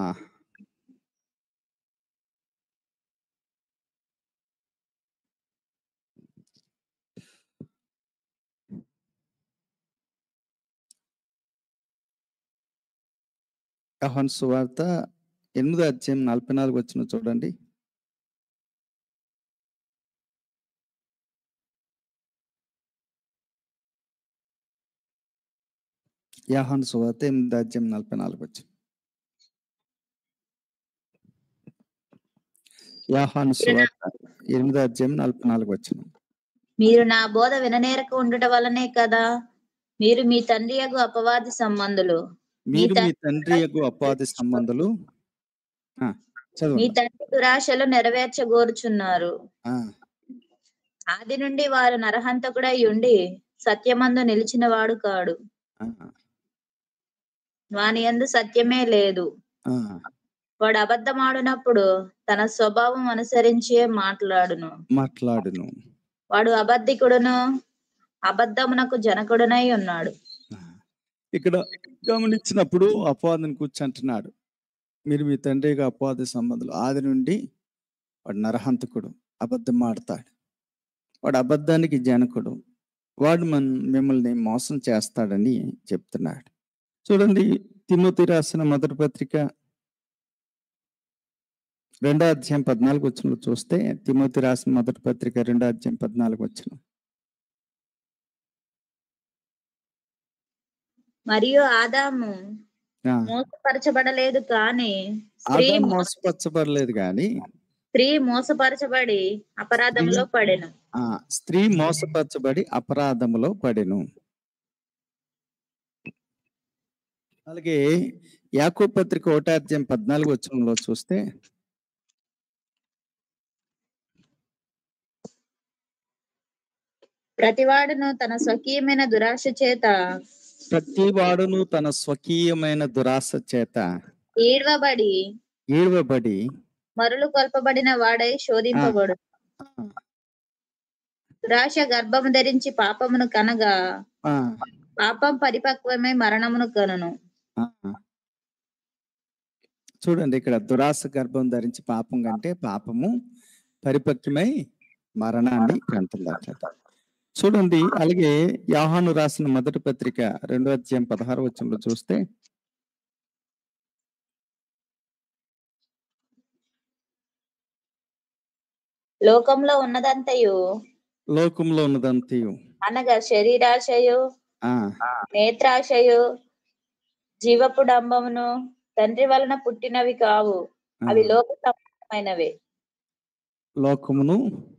A: యోహాను సువార్త ఎనిమిదో అధ్యాయం నలభై నాలుగు వచ్చిన చూడండి యాహాను సువార్త ఎనిమిదో అధ్యాయం నలభై నాలుగు వచ్చిన యాహాను సువార్త ఎనిమిదో అధ్యాయం నలభై నాలుగు వచ్చిన
C: మీరు నా బోధ విననేరక ఉండుట వలనే కదా మీరు మీ తండ్రి యగు అపవాది సంబంధులు
A: మీరు
C: త-
A: మీ తండ్రి యొక్క అపాది సంబంధులు ఆ,
C: మీ
A: చదవండి
C: తండ్రి దురాశలు నెరవేర్చగోరుచున్నారు
A: ఆ,
C: ఆది నుండి వారు నరహంతకుడై ఉండి సత్యమందు నిలిచిన వాడు కాడు
A: ఆ,
C: వాని యందు సత్యమే లేదు
A: ఆ,
C: వాడు అబద్ధమాడునప్పుడు తన స్వభావం అనుసరించే మాట్లాడును
A: మాట్లాడును
C: వాడు అబద్ధికుడును అబద్ధమునకు జనకుడునై ఉన్నాడు
A: ఆ, ఇక్కడ గమనించినప్పుడు అపవాదిని కూర్చుంటున్నాడు మీరు మీ తండ్రి యొక్క అపవాది సంబంధులు ఆది నుండి వాడు నరహంతకుడు అబద్ధం ఆడతాడు వాడు అబద్ధానికి జనకుడు వాడు మన మిమ్మల్ని మోసం చేస్తాడని చెప్తున్నాడు చూడండి తిమోతి రాసిన మొదటి పత్రిక రెండో అధ్యాయం పద్నాలుగు వచ్చిన చూస్తే తిమోతి రాసిన మొదటి పత్రిక రెండో అధ్యాయం పద్నాలుగు వచ్చిన
C: మరియు ఆదాము మోసపరచబడలేదు కానీ స్త్రీ
A: ఆదాం
C: మోస-
A: మోసపరచబడలేదు కానీ
C: స్త్రీ మోసపరచబడి అపరాధంలో పడెను
A: ఆ స్త్రీ మోసపరచబడి అపరాధములో పడెను అలాగే యాకో పత్రిక ఒకటో అధ్యాయం పద్నాలుగు వచనంలో చూస్తే
C: ప్రతివాడును తన స్వకీయమైన దురాశ చేత
A: ప్రతి వాడును తన స్వకీయమైన దురాశ చేత
C: ఈడ్వబడి
A: ఈడవబడి
C: మరులు కొల్పబడిన వాడై శోధింపబడు దురాశ గర్భము ధరించి పాపమును కనగా
A: ఆ,
C: పాపం పరిపక్వమై మరణమును కనును
A: ఆ. చూడండి ఇక్కడ దురాశ గర్భం ధరించి పాపం కంటే పాపము పరిపక్వమై మరణాన్ని కంటుందట చూడండి అలాగే యాహాను రాసిన మొదటి పత్రిక రెండో అధ్యాయం పదహారు వచనంలో చూస్తే
C: లోకంలో ఉన్నదంతయు
A: లోకంలో ఉన్నదంతయు
C: అనగా శరీరాశయు
A: ఆ
C: నేత్రాశయు జీవపు డంబమును తండ్రి వలన పుట్టినవి కావు
A: ఆ,
C: అవి లోక సంబంధమైనవే
A: లోకమును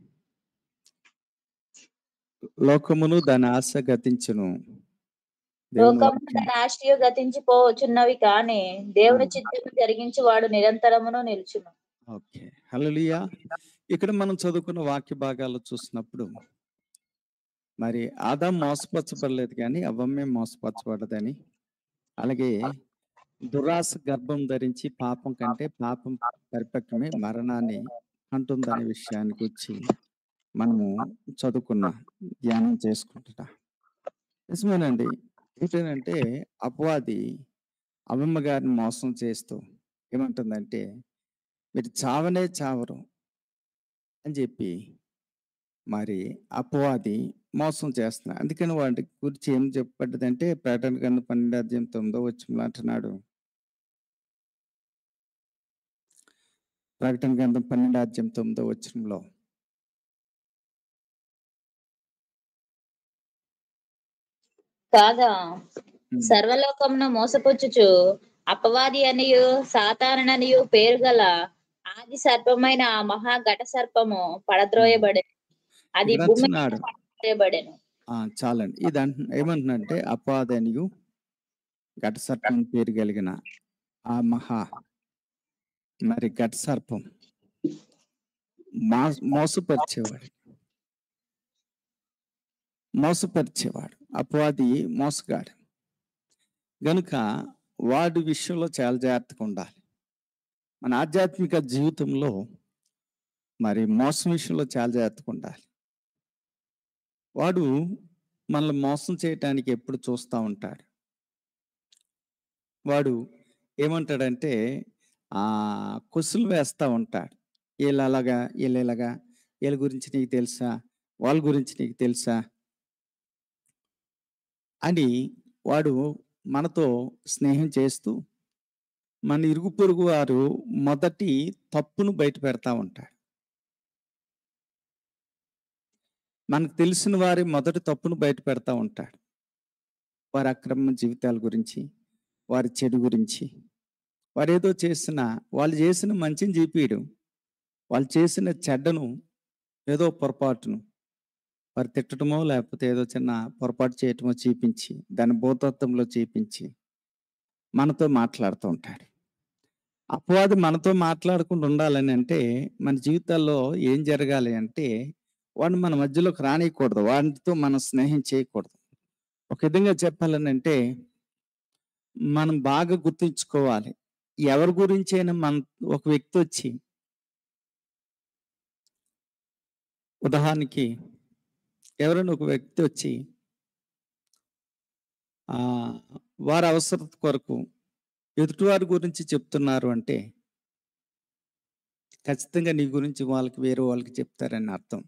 A: లోకమును దాని ఆశ గతించును దేవుని
C: లోకము
A: వాక్యం.
C: తన ఆశయు గతించిపోవచ్చున్నవి కానీ దేవుని
A: ఆ.
C: చిత్తము జరిగించి వాడు నిరంతరమును నిలుచును
A: ఓకే హల్లెలూయా ఇక్కడ మనం చదువుకున్న వాక్య భాగాలు చూసినప్పుడు మరి ఆదాం మోసపరచబడలేదు కానీ అవ్వమ్మే మోసపరచబడదని అలాగే దురాశ గర్భం ధరించి పాపం కంటే పాపం పరిపక్వమే మరణాన్ని అంటుందనే విషయానికి వచ్చి మనము చదువుకున్నాం ధ్యానం చేసుకుంటున్నా నిజమేనండి ఏంటంటే అపవాది అమ్మమ్మ గారిని మోసం చేస్తూ ఏమంటుందంటే మీరు చావనే చావరు అని చెప్పి మరి అపవాది మోసం చేస్తున్నారు అందుకని వాటి గురించి ఏం చెప్పబడ్డదంటే ప్రకటన కన్నా పన్నెండు అధ్యాయం తొమ్మిదో వచ్చంలో అంటున్నాడు ప్రకటన గ్రంథం పన్నెండు అధ్యాయం తొమ్మిదో వచ్చంలో
C: కాగా సర్వలోకమును మోసపుచ్చుచు అపవాది అనియు సాతాననియు పేరు గల ఆది సర్పమైన ఆ మహా ఘట సర్పము పడద్రోయబడెను అది
A: ఇక్కడ
C: భూమి
A: అంటున్నాడు.
C: పడద్రోయబడెను
A: ఆ, చాలండి ఇది అంటు ఏమంటున్నంటే అపాదనియు ఘట సర్పం పేరు కలిగిన ఆ మహా మరి ఘట సర్పం మా మోసపరిచేవాడు మోసపరిచేవాడు అపవాది మోసగాడు గనుక వాడి విషయంలో చాలా జాగ్రత్తగా ఉండాలి మన ఆధ్యాత్మిక జీవితంలో మరి మోసం విషయంలో చాలా జాగ్రత్తగా ఉండాలి వాడు మనల్ని మోసం చేయటానికి ఎప్పుడు చూస్తూ ఉంటాడు వాడు ఏమంటాడంటే ఆ కొసులు వేస్తూ ఉంటాడు వీళ్ళు అలాగా వీళ్ళు ఇలాగా వీళ్ళ గురించి నీకు తెలుసా వాళ్ళ గురించి నీకు తెలుసా అని వాడు మనతో స్నేహం చేస్తూ మన ఇరుగు పొరుగు వారు మొదటి తప్పును బయట పెడతా ఉంటాడు మనకు తెలిసిన వారి మొదటి తప్పును బయట పెడతా ఉంటాడు వారి అక్రమ జీవితాల గురించి వారి చెడు గురించి వారు ఏదో చేసిన వాళ్ళు చేసిన మంచిని చూపియడు వాళ్ళు చేసిన చెడ్డను ఏదో పొరపాటును వారు తిట్టడమో లేకపోతే ఏదో చిన్న పొరపాటు చేయటమో చూపించి దాని భూతత్వంలో చూపించి మనతో మాట్లాడుతూ ఉంటాడు అపవాది మనతో మాట్లాడకుండా ఉండాలని అంటే మన జీవితాల్లో ఏం జరగాలి అంటే వాడిని మన మధ్యలోకి రానియకూడదు వాడితో మనం స్నేహం చేయకూడదు ఒక విధంగా చెప్పాలని అంటే మనం బాగా గుర్తుంచుకోవాలి ఎవరి గురించైనా మన ఒక వ్యక్తి వచ్చి ఉదాహరణకి ఎవరైనా ఒక వ్యక్తి వచ్చి ఆ వారి అవసరత కొరకు ఎదుటివారి గురించి చెప్తున్నారు అంటే ఖచ్చితంగా నీ గురించి వాళ్ళకి వేరే వాళ్ళకి చెప్తారని అర్థం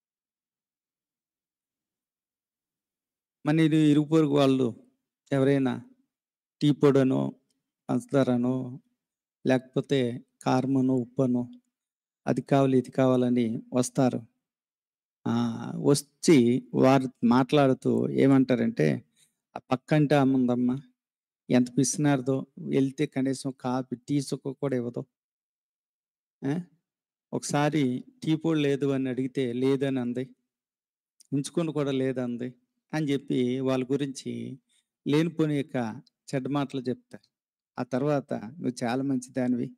A: మన ఇది ఇరుగు పొరుగు వాళ్ళు ఎవరైనా టీ పొడనో పంచదారనో లేకపోతే కారమనో ఉప్పనో అది కావాలి ఇది కావాలని వస్తారు ఆ, వచ్చి వారు మాట్లాడుతూ ఏమంటారంటే ఆ పక్కంటే అమ్ముందమ్మా ఎంత పిసినారదో వెళ్తే కనీసం కాఫీ టీ చుక్క కూడా ఇవ్వదు ఆ? ఒకసారి టీ పొడి లేదు అని అడిగితే లేదని అంది ఉంచుకొని కూడా లేదంది అని చెప్పి వాళ్ళ గురించి లేనిపోని యొక్క చెడ్డ మాటలు చెప్తారు ఆ తర్వాత నువ్వు చాలా మంచిదానివి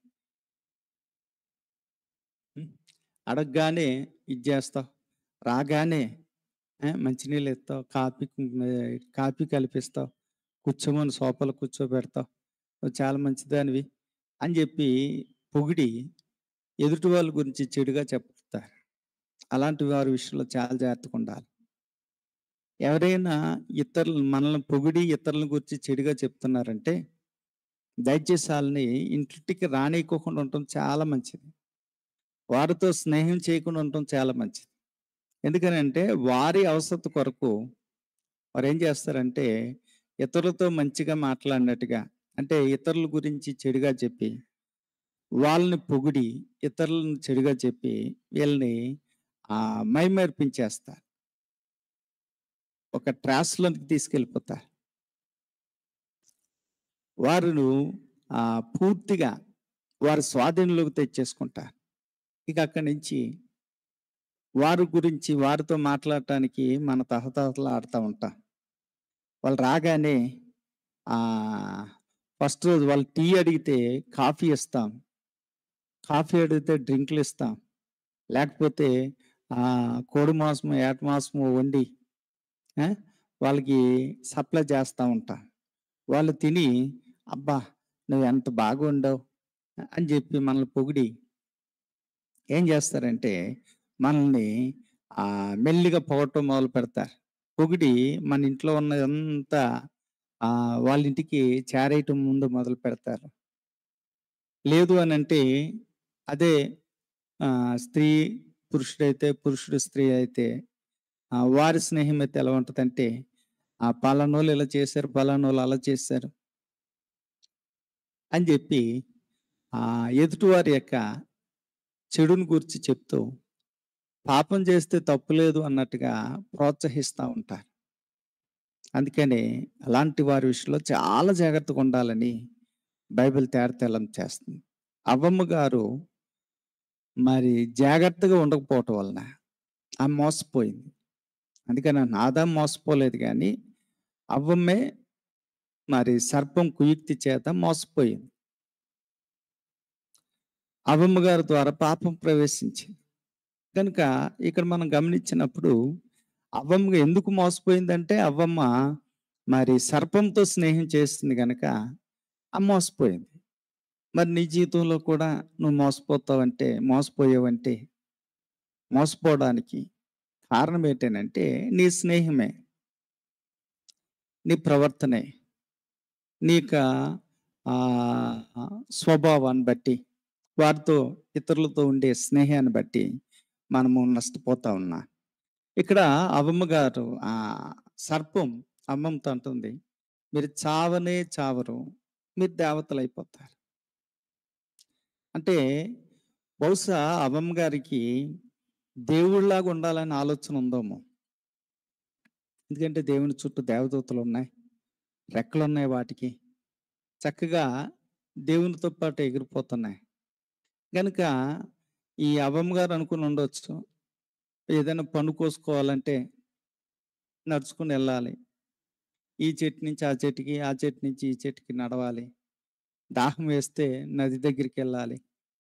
A: ఉం? అడగగానే ఇది చేస్తావు రాగానే ఆ, మంచినీళ్ళు ఇస్తావు కాఫీ కు- కాఫీ కలిపిస్తావు కూర్చోమని సోఫాలో కూర్చోబెడతావు నువ్వు చాలా మంచిదానివి అని చెప్పి పొగిడి ఎదుటి వాళ్ళ గురించి చెడుగా చెప్తారు అలాంటి వారి విషయంలో చాలా జాగ్రత్తగా ఉండాలి ఎవరైనా ఇతరులు మనల్ని పొగిడి ఇతరుల గురించి చెడుగా చెప్తున్నారంటే దయచేసి వాళ్ళని ఇంటికి రానియకోకుండా ఉండటం చాలా మంచిది వారితో స్నేహం చేయకుండా ఉండటం చాలా మంచిది ఎందుకనంటే వారి అవసరత కొరకు వారు ఏం చేస్తారంటే ఇతరులతో మంచిగా మాట్లాడినట్టుగా అంటే ఇతరుల గురించి చెడుగా చెప్పి వాళ్ళని పొగిడి ఇతరులను చెడుగా చెప్పి వీళ్ళని ఆ మైమర్పించేస్తారు ఒక ట్రాస్లోకి తీసుకెళ్ళిపోతారు వారును ఆ పూర్తిగా వారి స్వాధీనంలోకి తెచ్చేసుకుంటారు ఇక అక్కడి నుంచి వారి గురించి వారితో మాట్లాడటానికి మన తహతహలు ఆడుతూ ఉంటాం వాళ్ళు రాగానే ఆ ఫస్ట్ రోజు వాళ్ళు టీ అడిగితే కాఫీ ఇస్తాం కాఫీ అడిగితే డ్రింకులు ఇస్తాం లేకపోతే ఆ కోడి మాసము ఏట మాసము వండి ఆ, వాళ్ళకి సప్లై చేస్తూ ఉంటాం వాళ్ళు తిని అబ్బా నువ్వు ఎంత బాగా ఉండవు అని చెప్పి మనల్ని పొగిడి ఏం చేస్తారంటే మనల్ని ఆ మెల్లిగా పొగటం మొదలు పెడతారు పొగిడి మన ఇంట్లో ఉన్నదంతా ఆ వాళ్ళ ఇంటికి చేరేయటం ముందు మొదలు పెడతారు లేదు అని అంటే అదే ఆ, స్త్రీ పురుషుడైతే పురుషుడు స్త్రీ అయితే ఆ, వారి స్నేహం అయితే ఎలా ఉంటుందంటే ఆ పలానోళ్ళు ఇలా చేశారు పలానోళ్ళు అలా చేశారు అని చెప్పి ఆ ఎదుటివారి యొక్క చెడుని గురించి చెప్తూ పాపం చేస్తే తప్పు లేదు అన్నట్టుగా ప్రోత్సహిస్తూ ఉంటారు అందుకని అలాంటి వారి విషయంలో చాలా జాగ్రత్తగా ఉండాలని బైబిల్ తేడతెల్లం చేస్తుంది అవ్వమ్మ గారు మరి జాగ్రత్తగా ఉండకపోవటం వలన ఆ మోసపోయింది అందుకని నాదా మోసపోలేదు కానీ అవ్వమ్మే మరి సర్పం కుయుక్తి చేత మోసపోయింది అవ్వమ్మ గారి ద్వారా పాపం ప్రవేశించింది కనుక ఇక్కడ మనం గమనించినప్పుడు అవ్వమ్మ ఎందుకు మోసపోయిందంటే అవ్వమ్మ మరి సర్పంతో స్నేహం చేస్తుంది కనుక ఆ మోసపోయింది మరి నీ జీవితంలో కూడా నువ్వు మోసపోతావంటే మోసపోయావంటే మోసపోవడానికి కారణం ఏంటంటే నీ స్నేహమే నీ ప్రవర్తనే నీ యొక్క ఆ, స్వభావాన్ని బట్టి వారితో ఇతరులతో ఉండే స్నేహాన్ని బట్టి మనము నష్టపోతా ఉన్నా ఇక్కడ అవ్వమ్మ గారు ఆ సర్పం అమ్మమ్మతో అంటుంది మీరు చావనే చావరు మీరు దేవతలు అయిపోతారు అంటే బహుశా అవ్వమ్మ గారికి దేవుళ్ళలాగా ఉండాలని ఆలోచన ఉందేమో ఎందుకంటే దేవుని చుట్టూ దేవదూతలు ఉన్నాయి రెక్కలు ఉన్నాయి వాటికి చక్కగా దేవునితో పాటు ఎగిరిపోతున్నాయి కనుక ఈ అవ్వమ్మ గారు అనుకుని ఉండొచ్చు ఏదైనా పన్ను కోసుకోవాలంటే నడుచుకుని వెళ్ళాలి ఈ చెట్టు నుంచి ఆ చెట్టుకి ఆ చెట్టు నుంచి ఈ చెట్టుకి నడవాలి దాహం వేస్తే నది దగ్గరికి వెళ్ళాలి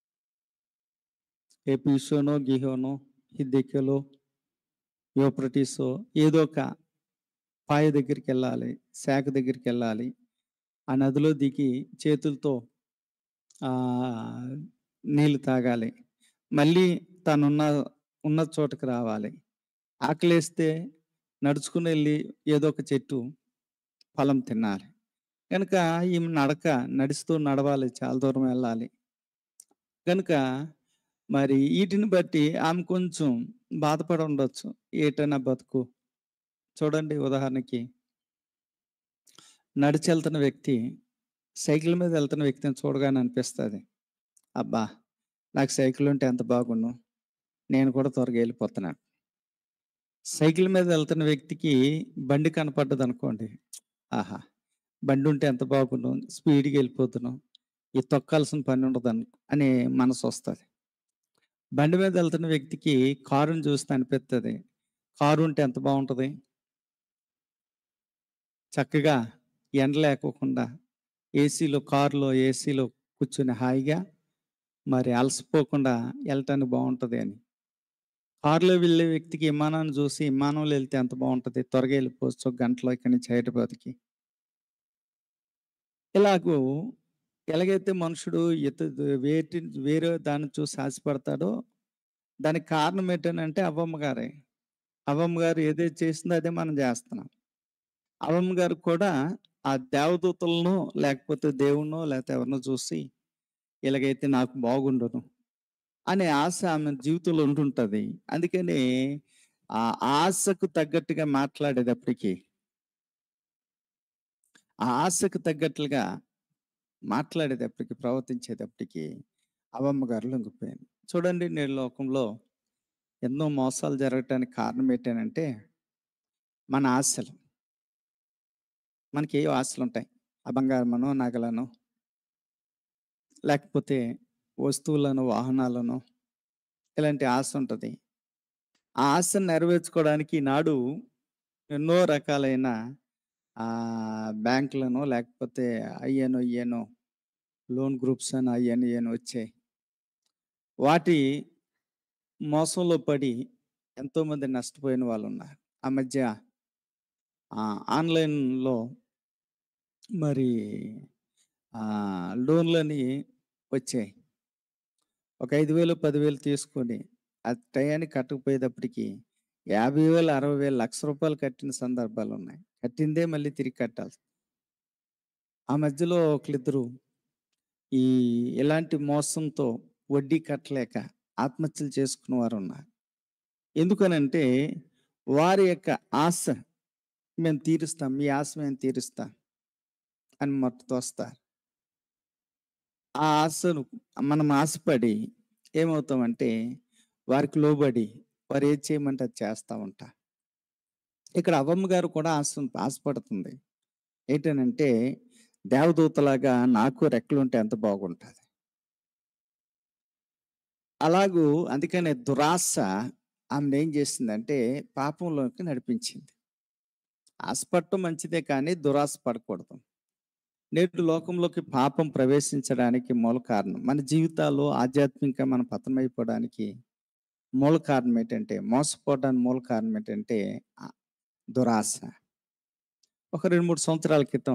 A: ఏ పీసోనో గిహోనో హిద్దెక్కలో యోప్రటీసో ఏదో ఒక పాయ దగ్గరికి వెళ్ళాలి శాఖ దగ్గరికి వెళ్ళాలి ఆ నదిలో దిగి చేతులతో ఆ నీళ్లు తాగాలి మళ్ళీ తనున్న ఉన్న చోటకి రావాలి ఆకలేస్తే నడుచుకుని వెళ్ళి ఏదో ఒక చెట్టు ఫలం తినాలి కనుక ఈమె నడక నడుస్తూ నడవాలి చాలా దూరం వెళ్ళాలి కనుక మరి వీటిని బట్టి ఆమె కొంచెం బాధపడి ఉండొచ్చు ఏటైనా బతుకు చూడండి ఉదాహరణకి నడిచి వెళ్తున్న వ్యక్తి సైకిల్ మీద వెళ్తున్న వ్యక్తిని చూడగానే అనిపిస్తుంది అబ్బా నాకు సైకిల్ ఉంటే ఎంత బాగుండు నేను కూడా త్వరగా వెళ్ళిపోతున్నాను సైకిల్ మీద వెళ్తున్న వ్యక్తికి బండి కనపడ్డది అనుకోండి ఆహా బండి ఉంటే ఎంత బాగుండు స్పీడ్గా వెళ్ళిపోతున్నాం ఈ తొక్కాల్సిన పని ఉండదు అను అనే మనసు వస్తుంది బండి మీద వెళ్తున్న వ్యక్తికి కారుని చూస్తే అనిపిస్తుంది కారు ఉంటే ఎంత బాగుంటుంది చక్కగా ఎండ లేకోకుండా ఏసీలో కారులో ఏసీలో కూర్చుని హాయిగా మరి అలసిపోకుండా వెళ్ళటానికి బాగుంటుంది అని కారులో వెళ్ళే వ్యక్తికి విమానాన్ని చూసి విమానంలో వెళ్తే ఎంత బాగుంటుంది త్వరగా వెళ్ళిపోవచ్చు ఒక గంటలో ఇక్కడి నుంచి హైదరాబాద్కి ఇలాగూ ఎలాగైతే మనుషుడు ఇత వేటి వేరే దాన్ని చూసి ఆశపడతాడో దానికి కారణం ఏంటంటే అవ్వమ్మ గారే అవ్వమ్మ గారు ఏదైతే చేసిందో అదే మనం చేస్తున్నాం అవ్వమ్మ గారు కూడా ఆ దేవదూతలను లేకపోతే దేవుణ్ణో లేకపోతే ఎవరినో చూసి ఇలాగైతే నాకు బాగుండును అనే ఆశ ఆమె జీవితంలో ఉంటుంటది అందుకని ఆ ఆశకు తగ్గట్టుగా మాట్లాడేటప్పటికి ఆ ఆశకు తగ్గట్లుగా మాట్లాడేటప్పటికి ప్రవర్తించేటప్పటికి అవమ్మ గారు లొంగిపోయాను చూడండి నేడు లోకంలో ఎన్నో మోసాలు జరగటానికి కారణం ఏంటంటే మన ఆశలు మనకి ఏ ఆశలు ఉంటాయి ఆ బంగారమనో నగలను లేకపోతే వస్తువులను వాహనాలను ఇలాంటి ఆశ ఉంటుంది ఆ ఆశను నెరవేర్చుకోవడానికి ఈనాడు ఎన్నో రకాలైన ఆ బ్యాంకులను లేకపోతే అయ్యానో ఇయ్యానో లోన్ గ్రూప్స్ అని అయ్యాను ఇయ్యాను వచ్చాయి వాటి మోసంలో పడి ఎంతోమంది నష్టపోయిన వాళ్ళు ఉన్నారు ఆ మధ్య ఆ, ఆన్లైన్లో మరి ఆ, లోన్లని వచ్చాయి ఒక ఐదు వేలు పదివేలు తీసుకొని ఆ టయానికి కట్టకపోయేటప్పటికి యాభై వేలు అరవై వేలు లక్ష రూపాయలు కట్టిన సందర్భాలు ఉన్నాయి కట్టిందే మళ్ళీ తిరిగి కట్టాలి ఆ మధ్యలో ఒకళ్ళిద్దరు ఈ ఇలాంటి మోసంతో వడ్డీ కట్టలేక ఆత్మహత్యలు చేసుకున్న వారు ఉన్నారు ఎందుకనంటే వారి యొక్క ఆశ మేము తీరుస్తాం మీ ఆశ మేము తీరుస్తాం అని మొట్టతో వస్తారు ఆ ఆశను మనం ఆశపడి ఏమవుతామంటే వారికి లోబడి వారు ఏది చేయమంటే అది చేస్తూ ఉంటా ఇక్కడ అవ్వమ్మ గారు కూడా ఆశ ఆశపడుతుంది ఏంటనంటే దేవదూతలాగా నాకు రెక్కలు ఉంటే ఎంత బాగుంటుంది అలాగూ అందుకనే దురాశ ఆమెను ఏం చేసిందంటే పాపంలోకి నడిపించింది ఆశపడటం మంచిదే కానీ దురాశ పడకూడదు నేటి లోకంలోకి పాపం ప్రవేశించడానికి మూల కారణం మన జీవితాల్లో ఆధ్యాత్మికంగా మనం పతనమైపోవడానికి మూల కారణం ఏంటంటే మోసపోవడానికి మూల కారణం ఏంటంటే ఆ దురాశ ఒక రెండు మూడు సంవత్సరాల క్రితం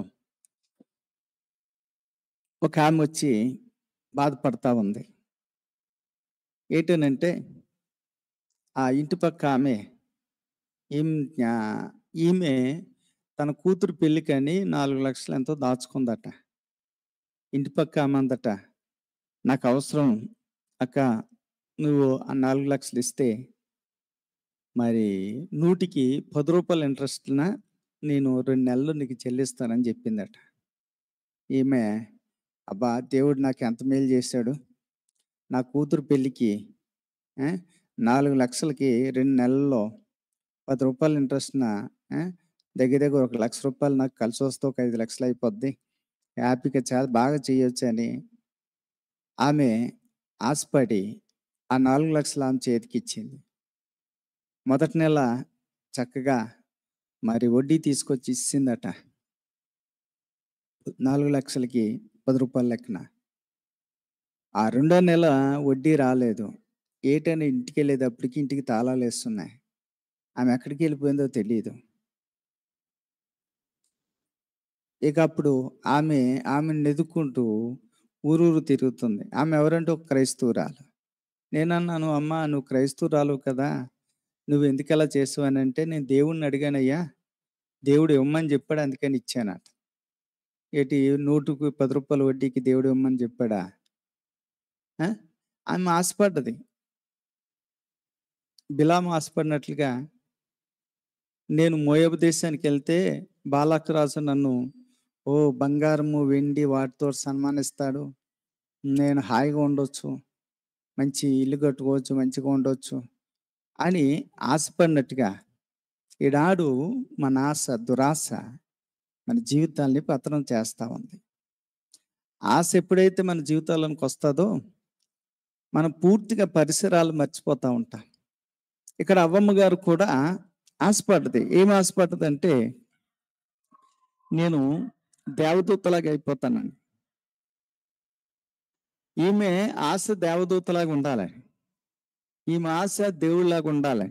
A: ఒక ఆమె వచ్చి బాధపడతా ఉంది ఏంటనంటే ఆ ఇంటి పక్క ఆమె ఈమె జ్ఞా- ఈమె తన కూతురు పెళ్ళికని నాలుగు లక్షలు ఎంతో దాచుకుందట ఇంటి పక్క ఆమె అందట నాకు అవసరం అక్క నువ్వు ఆ నాలుగు లక్షలు ఇస్తే మరి నూటికి పది రూపాయల ఇంట్రెస్ట్న నేను రెండు నెలలు నీకు చెల్లిస్తానని చెప్పిందట ఈమె అబ్బా దేవుడు నాకు ఎంత మేలు చేశాడు నా కూతురు పెళ్ళికి ఆ, నాలుగు లక్షలకి రెండు నెలల్లో పది రూపాయల ఇంట్రెస్ట్న ఆ, దగ్గర దగ్గర ఒక లక్ష రూపాయలు నాకు కలిసి వస్తే ఒక ఐదు లక్షలు అయిపోద్ది హ్యాపీగా చాలా బాగా చేయొచ్చు అని ఆమె ఆశపడి ఆ నాలుగు లక్షలు ఆమె చేతికి ఇచ్చింది మొదటి నెల చక్కగా మరి వడ్డీ తీసుకొచ్చి ఇచ్చిందట నాలుగు లక్షలకి పది రూపాయల లెక్కన ఆ రెండో నెల వడ్డీ రాలేదు ఏటని ఇంటికి వెళ్ళేటప్పటికి ఇంటికి తాళాలు వేస్తున్నాయి ఆమె ఎక్కడికి వెళ్ళిపోయిందో తెలియదు ఇక అప్పుడు ఆమె ఆమెను ఎదుక్కుంటూ ఊరూరు తిరుగుతుంది ఆమె ఎవరంటే ఒక క్రైస్తవురాలు నేనన్నాను అమ్మ నువ్వు క్రైస్తవురాలు కదా నువ్వు ఎందుకు అలా చేసావు అని అంటే నేను దేవుణ్ణి అడిగానయ్యా దేవుడు ఇవ్వమని చెప్పాడు అందుకని ఇచ్చానట ఏంటి నూటుకు పది రూపాయల వడ్డీకి దేవుడు ఇవ్వమని చెప్పాడా ఆ? ఆమె ఆశపడ్డది బిలాం ఆశపడినట్లుగా నేను మోయబు దేశానికి వెళ్తే బాలాకు రాజు నన్ను ఓ బంగారము వెండి వాటితో సన్మానిస్తాడు నేను హాయిగా ఉండొచ్చు మంచి ఇల్లు కట్టుకోవచ్చు మంచిగా ఉండొచ్చు అని ఆశపడినట్టుగా ఈడాడు మన ఆశ దురాశ మన జీవితాల్ని పతనం చేస్తూ ఉంది ఆశ ఎప్పుడైతే మన జీవితాల్లోకి వస్తుందో మనం పూర్తిగా పరిసరాలు మర్చిపోతూ ఉంటాం ఇక్కడ అవ్వమ్మ గారు కూడా ఆశపడ్డది ఏం ఆశపడ్డది అంటే నేను దేవదూతలాగా అయిపోతానండి ఈమె ఆశ దేవదూతలాగా ఉండాలి ఈమె ఆశ దేవుళ్ళలాగా ఉండాలి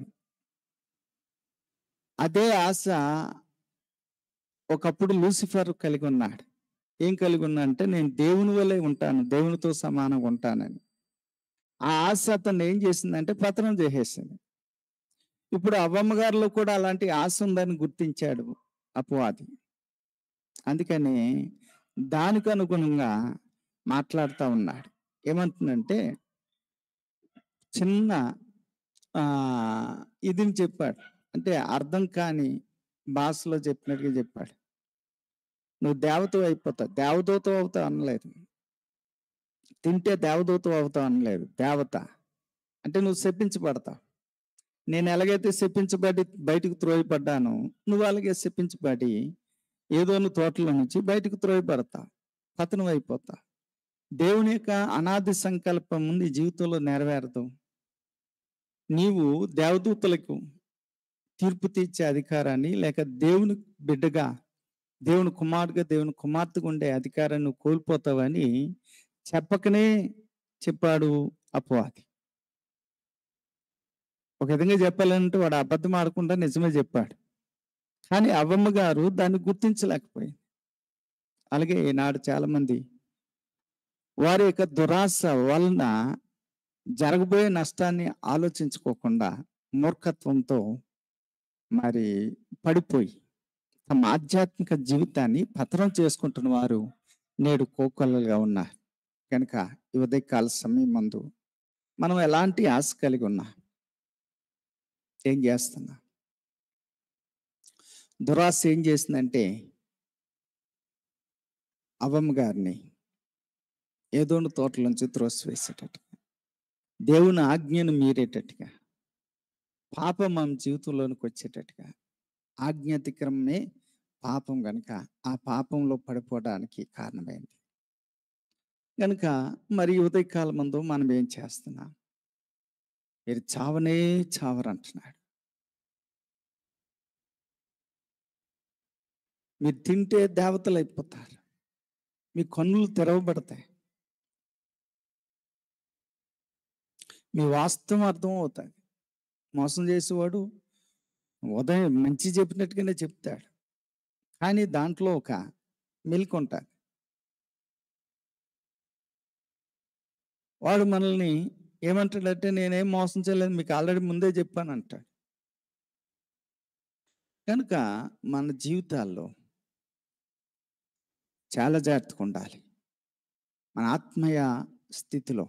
A: అదే ఆశ ఒకప్పుడు లూసిఫర్ కలిగి ఉన్నాడు ఏం కలిగి ఉన్నా అంటే నేను దేవుని వల్లే ఉంటాను దేవునితో సమానంగా ఉంటానని ఆ ఆశ అతను ఏం చేసిందంటే పతనం చేసేసింది ఇప్పుడు అవ్వమ్మ గారిలో కూడా అలాంటి ఆశ ఉందని గుర్తించాడు అపవాది అందుకని దానికి అనుగుణంగా మాట్లాడుతూ ఉన్నాడు ఏమంటుందంటే చిన్న ఆ ఇది చెప్పాడు అంటే అర్థం కాని భాషలో చెప్పినట్టుగా చెప్పాడు నువ్వు దేవత అయిపోతావు దేవదూత అవుతావు అనలేదు తింటే దేవదూత అవుతావు అనలేదు దేవత అంటే నువ్వు శపించబడతావు నేను ఎలాగైతే శపించబడి బయటకు త్రోయపడ్డానో నువ్వు అలాగే శపించబడి ఏదోని తోటలో నుంచి బయటకు త్రోయపడతావు పతనం అయిపోతావు దేవుని యొక్క అనాది సంకల్పం నీ జీవితంలో నెరవేరదు నీవు దేవదూతలకు తీర్పు తీర్చే అధికారాన్ని లేక దేవుని బిడ్డగా దేవుని కుమారుడుగా దేవుని కుమార్తెగా ఉండే అధికారాన్ని నువ్వు కోల్పోతావని చెప్పకనే చెప్పాడు అపవాది ఒక విధంగా చెప్పాలంటే వాడు అబద్ధం ఆడకుండా నిజమే చెప్పాడు కానీ అవ్వమ్మ గారు దాన్ని గుర్తించలేకపోయింది అలాగే ఈనాడు చాలా మంది వారి యొక్క దురాశ వలన జరగబోయే నష్టాన్ని ఆలోచించుకోకుండా మూర్ఖత్వంతో మరి పడిపోయి తమ ఆధ్యాత్మిక జీవితాన్ని పతనం చేసుకుంటున్న వారు నేడు కోకొల్లలుగా ఉన్నారు కనుక ఈ ఉదయకాల సమయం మందు మనం ఎలాంటి ఆశ కలిగి ఉన్నా ఏం చేస్తున్నా దురాశ ఏం చేసిందంటే అవ్వమ్మ గారిని ఏదో తోటలోంచి త్రోసివేసేటట్టుగా దేవుని ఆజ్ఞను మీరేటట్టుగా పాపం మన జీవితంలోనికి వచ్చేటట్టుగా ఆజ్ఞాతిక్రమమే పాపం గనుక ఆ పాపంలో పడిపోవడానికి కారణమైంది కనుక మరి ఉదయకాలం ముందు మనం ఏం చేస్తున్నాం మీరు చావనే చావరంటున్నాడు మీరు తింటే దేవతలు అయిపోతారు మీ కన్నులు తెరవబడతాయి మీ వాస్తవం అర్థం అవుతుంది మోసం చేసేవాడు ఉదయం మంచి చెప్పినట్టుగానే చెప్తాడు కానీ దాంట్లో ఒక మెలిక ఉంటుంది వాడు మనల్ని ఏమంటాడంటే నేనేం మోసం చేయలేదు మీకు ఆల్రెడీ ముందే చెప్పాను అంటాడు కనుక మన జీవితాల్లో చాలా జాగ్రత్తగా ఉండాలి మన ఆత్మీయ స్థితిలో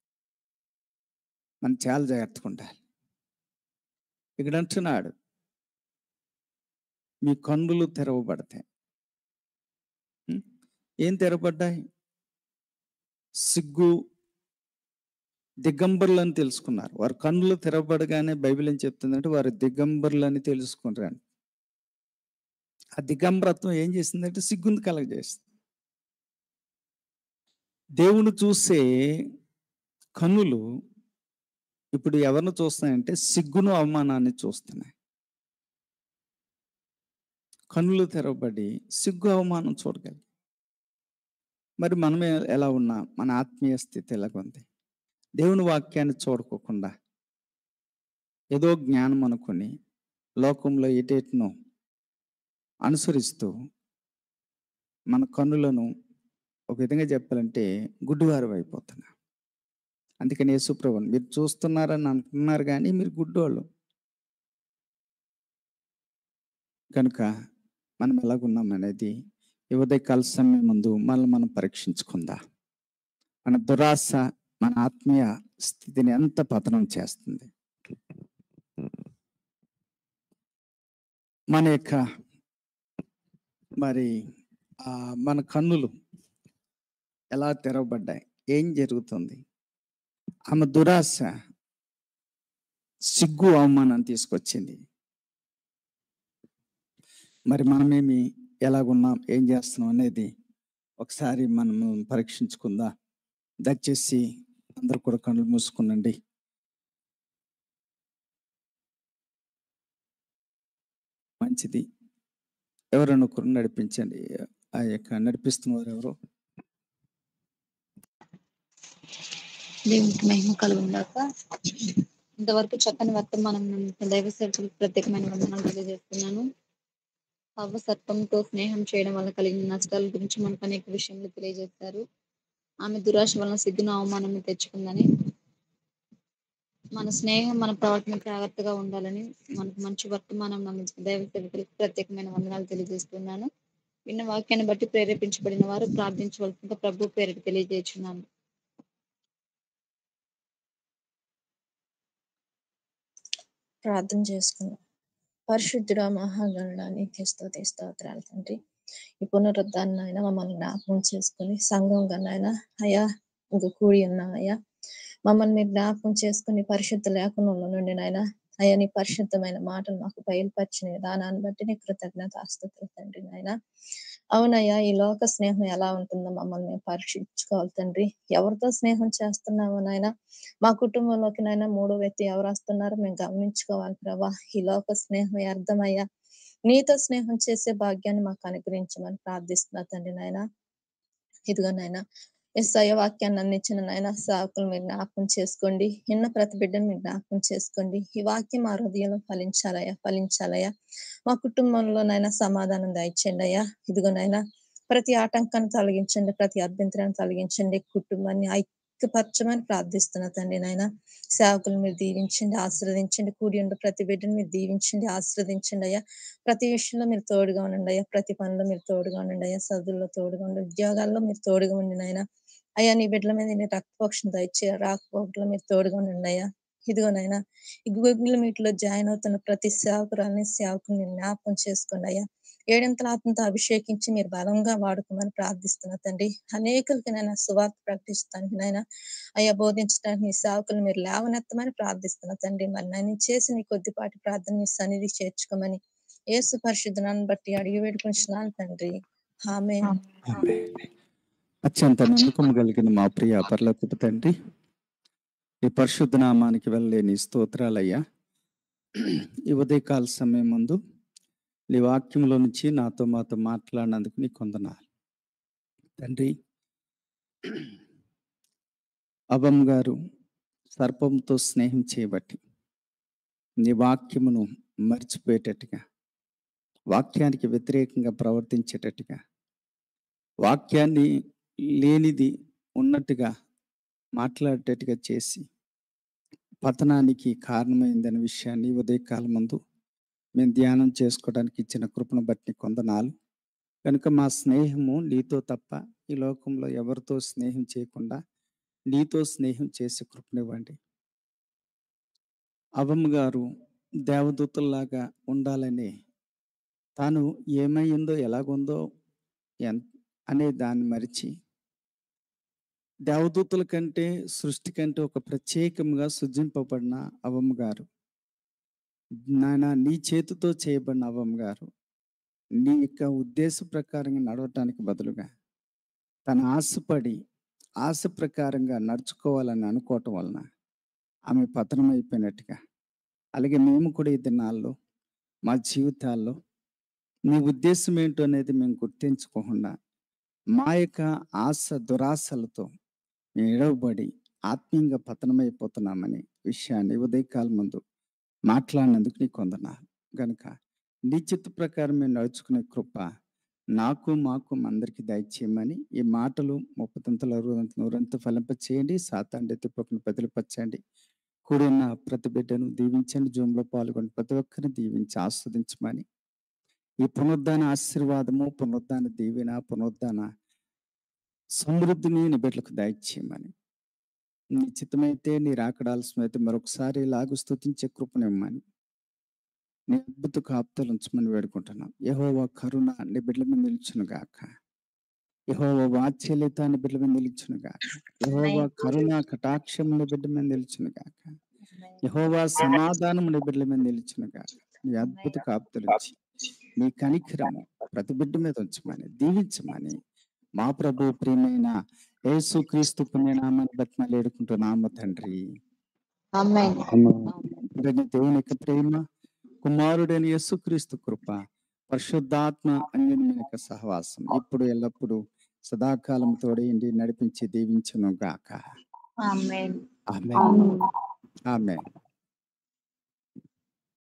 A: మనం చాలా జాగ్రత్తగా ఉండాలి ఇక్కడ అంటున్నాడు మీ కన్నులు తెరవబడతాయి ఉం? ఏం తెరవబడ్డాయి సిగ్గు దిగంబరులు అని తెలుసుకున్నారు వారి కన్నులు తెరవబడగానే బైబిల్ ఏం చెప్తుందంటే వారు దిగంబరులు అని తెలుసుకున్నారు ఆ దిగంబరత్వం ఏం చేసిందంటే సిగ్గుని కలగజేస్తుంది దేవుని చూసే కన్నులు ఇప్పుడు ఎవరిని చూస్తున్నాయంటే సిగ్గును అవమానాన్ని చూస్తున్నాయి కన్నులు తెరవబడి సిగ్గు అవమానం చూడగలి మరి మనమే ఎలా ఉన్నా మన ఆత్మీయ స్థితి ఎలాగుంది దేవుని వాక్యాన్ని చూడకోకుండా ఏదో జ్ఞానం అనుకొని లోకంలో ఎటేటినో అనుసరిస్తూ మన కన్నులను ఒక విధంగా చెప్పాలంటే గుడ్డివారు అయిపోతున్నా అందుకని యేసుప్రభుని మీరు చూస్తున్నారని అనుకున్నారు కానీ మీరు గుడ్డోళ్ళు కనుక మనం ఎలాగున్నాం అనేది ఈ ఉదయకాల సమయం ముందు మనల్ని మనం పరీక్షించుకుందా మన దురాశ మన ఆత్మీయ స్థితిని ఎంత పతనం చేస్తుంది మన యొక్క మరి ఆ, మన కన్నులు ఎలా తెరవబడ్డాయి ఏం జరుగుతుంది ఆమె దురాశ సిగ్గు అవమానం తీసుకొచ్చింది మరి మనమేమి ఎలాగున్నాం ఏం చేస్తున్నాం అనేది ఒకసారి మనము పరీక్షించుకుందా దయచేసి అందరూ కూడా కళ్ళు మూసుకునండి మంచిది ఎవరైనా ఒకరు నడిపించండి ఆ యొక్క నడిపిస్తున్నవారు ఎవరు
D: దేవునికి మహిమ కలుగుందాక ఇంతవరకు చక్కని వర్తమానం దైవ సేవకులకు ప్రత్యేకమైన వందనాలు తెలియజేస్తున్నాను అవ్వ సర్పంతో స్నేహం చేయడం వల్ల కలిగిన నష్టాల గురించి మనకు అనేక విషయాలు తెలియజేస్తారు ఆమె దురాశ వలన సిగ్గును అవమానం తెచ్చుకుందని మన స్నేహం మన ప్రవర్తన జాగ్రత్తగా ఉండాలని మనకు మంచి వర్తమానం నమ్మించిన దైవ సేవకులకు ప్రత్యేకమైన వందనాలు తెలియజేస్తున్నాను విన్న వాక్యాన్ని బట్టి ప్రేరేపించబడిన వారు ప్రార్థించవలసిందిగా ప్రభు పేరిట తెలియజేస్తున్నాను
E: ప్రార్థన చేసుకుందాం పరిశుద్ధుడా మహాగణుడా నీకే స్తుతి స్తోత్రాలు తండ్రి ఈ పునరుద్ధాన్ని ఆయన మమ్మల్ని జ్ఞాపకం చేసుకుని సంఘంగా నాయన అయ్యా ఇంక కూడి ఉన్నాం అయ్యా మమ్మల్ని మీరు జ్ఞాపకం చేసుకుని పరిశుద్ధ లేఖనంలో నుండి నాయన అయ్యా నీ పరిశుద్ధమైన మాటలు మాకు బయలుపరిచిన విధానాన్ని బట్టి నీ కృతజ్ఞత ఆస్తుతులు తండ్రి నాయన అవునయ్యా ఈ లోక స్నేహం ఎలా ఉంటుందో మమ్మల్ని మేము పరీక్షించుకోవాలి తండ్రి ఎవరితో స్నేహం చేస్తున్నామో నాయన మా కుటుంబంలోకి నైనా మూడో వ్యక్తి ఎవరు వస్తున్నారో మేము గమనించుకోవాలి ప్రభా ఈ లోక స్నేహం అర్థమయ్యా నీతో స్నేహం చేసే భాగ్యాన్ని మాకు అనుగ్రహించమని ప్రార్థిస్తున్నా తండ్రి నాయన ఇదిగో నాయన ఎస్ఐ వాక్యాన్ని అందించిన నాయన సాకులు మీరు జ్ఞాపకం చేసుకోండి ఎన్న ప్రతి బిడ్డను మీరు జ్ఞాపకం చేసుకోండి ఈ వాక్యం మా హృదయంలో ఫలించాలయ్యా ఫలించాలయ్యా మా కుటుంబంలో నైనా సమాధానం దయచేయండి అయ్యా ఇదిగోనైనా ప్రతి ఆటంకాన్ని తొలగించండి ప్రతి అభ్యంతరాన్ని తొలగించండి కుటుంబాన్ని ఐక్యపరచమని ప్రార్థిస్తున్నా తండ్రి నాయన సేవకులు మీరు దీవించండి ఆశీర్వదించండి కూడి ఉండి ప్రతి బిడ్డను మీరు దీవించండి ఆశీర్వదించండి అయ్యా ప్రతి విషయంలో మీరు తోడుగా ఉండండి అయ్యా ప్రతి పనిలో మీరు తోడుగా ఉండండి అయ్యా చదువుల్లో తోడుగా ఉండండి ఉద్యోగాల్లో మీరు తోడుగా ఉండి నాయన అయ్యా నీ బిడ్డల మీద నీ రక్తపక్షం దయచే రాకపోకట్లో మీరు తోడుగా ఉండండి అయ్యా ఇదిగోనైనా ఈ గూగుల్ మీట్ లో జాయిన్ అవుతున్న ప్రతి సేవకురాలని సేవకుని మీరు జ్ఞాపకం చేసుకోండి అయ్యా ఏడంతల ఆత్మతో అభిషేకించి మీరు బలంగా వాడుకోమని ప్రార్థిస్తున్నా తండ్రి అనేకులకి నైనా సువార్త ప్రకటిస్తానికి నైనా అయ్యా బోధించడానికి మీ సేవకులు మీరు లేవనెత్తమని ప్రార్థిస్తున్నా తండ్రి మరి నేను చేసి నీ కొద్దిపాటి ప్రార్థన మీ సన్నిధి చేర్చుకోమని యేసు పరిశుద్ధనాన్ని బట్టి అడిగి వేడుకుంటున్నాను తండ్రి ఆమె
A: అత్యంత నమ్మకం కలిగిన మా ప్రియ పర్లకు తండ్రి ఈ పరిశుద్ధ నామానికి వెళ్ళలేని స్తోత్రాలయ్యా ఈ ఉదయకాల సమయం ముందు నీ వాక్యంలో నుంచి నాతో మాతో మాట్లాడినందుకు నీ కొందనాలు తండ్రి అభం గారు సర్పంతో స్నేహం చేయబట్టి నీ వాక్యమును మర్చిపోయేటట్టుగా వాక్యానికి వ్యతిరేకంగా ప్రవర్తించేటట్టుగా వాక్యాన్ని లేనిది ఉన్నట్టుగా మాట్లాడేటట్టుగా చేసి పతనానికి కారణమైందనే విషయాన్ని ఉదయకాలం ముందు మేము ధ్యానం చేసుకోవడానికి ఇచ్చిన కృపను బట్టి కొందనాలు కనుక మా స్నేహము నీతో తప్ప ఈ లోకంలో ఎవరితో స్నేహం చేయకుండా నీతో స్నేహం చేసే కృపనివ్వండి అవమ్మ గారు దేవదూతల్లాగా ఉండాలని తాను ఏమైందో ఎలాగుందో ఎన్ అనే దాన్ని మరిచి దేవదూతల కంటే సృష్టి కంటే ఒక ప్రత్యేకంగా సృజింపబడిన అవమ్మ గారు నాయన నీ చేతితో చేయబడిన అవమ్మ గారు నీ యొక్క ఉద్దేశ ప్రకారంగా నడవటానికి బదులుగా తన ఆశపడి ఆశ ప్రకారంగా నడుచుకోవాలని అనుకోవటం వలన ఆమె పతనం అయిపోయినట్టుగా అలాగే మేము కూడా ఈ దినాల్లో మా జీవితాల్లో నీ ఉద్దేశం ఏంటో అనేది మేము గుర్తించుకోకుండా మా యొక్క ఆశ దురాశలతో మేము ఎడవబడి ఆత్మీయంగా పతనమైపోతున్నామని విషయాన్ని ఉదయకాలం ముందు మాట్లాడినందుకు నీ కొందనాలు గనుక నీ చిత్త ప్రకారం మేము నడుచుకునే కృప నాకు మాకు అందరికి దయచేయమని ఈ మాటలు ముప్పతంతల అరవదంతల నూరంత ఫలింప చేయండి సాతాండి తిప్పకుని బదిలిపరచండి కూడిన ప్రతి బిడ్డను దీవించండి జూమ్లో పాల్గొని ప్రతి ఒక్కరిని దీవించి ఆస్వాదించమని ఈ పునరుద్ధాన ఆశీర్వాదము పునరుద్ధాన దీవెన పునరుద్ధాన సమృద్ధిని నీ బిడ్డలకు దయచేయమని నీ చిత్తమైతే నీ రాకడాల్సిమైతే మరొకసారి ఇలాగ స్థుతించే కృపనిమ్మని నీ అద్భుత కాపుతలు ఉంచమని వేడుకుంటున్నాం యహోవా కరుణ నీ బిడ్డల మీద నిలుచును గాక యహోవా వాత్సల్యత నీ బిడ్డల మీద నిలుచును గాక యహోవా కరుణ కటాక్షం నీ బిడ్డ మీద నిలుచును గాక యహోవా సమాధానం నీ బిడ్డల మీద నిలుచును గాక నీ అద్భుత కాపుతలు ఉంచి నీ కనికరము ప్రతి బిడ్డ మీద ఉంచమని దీవించమని మా ప్రభు ప్రియమైన యేసు క్రీస్తు పుణ్యనామాన్ని బతిమలు ఏడుకుంటున్నాము తండ్రి
D: ఆమేన్
A: తండ్రి దేవుని యొక్క ప్రేమ కుమారుడైన యేసుక్రీస్తు కృప పరిశుద్ధాత్మ అన్యుని యొక్క సహవాసం ఇప్పుడు ఎల్లప్పుడూ సదాకాలం తోడేయండి నడిపించి దీవించును గాక
C: ఆమేన్
A: ఆమె ఆమె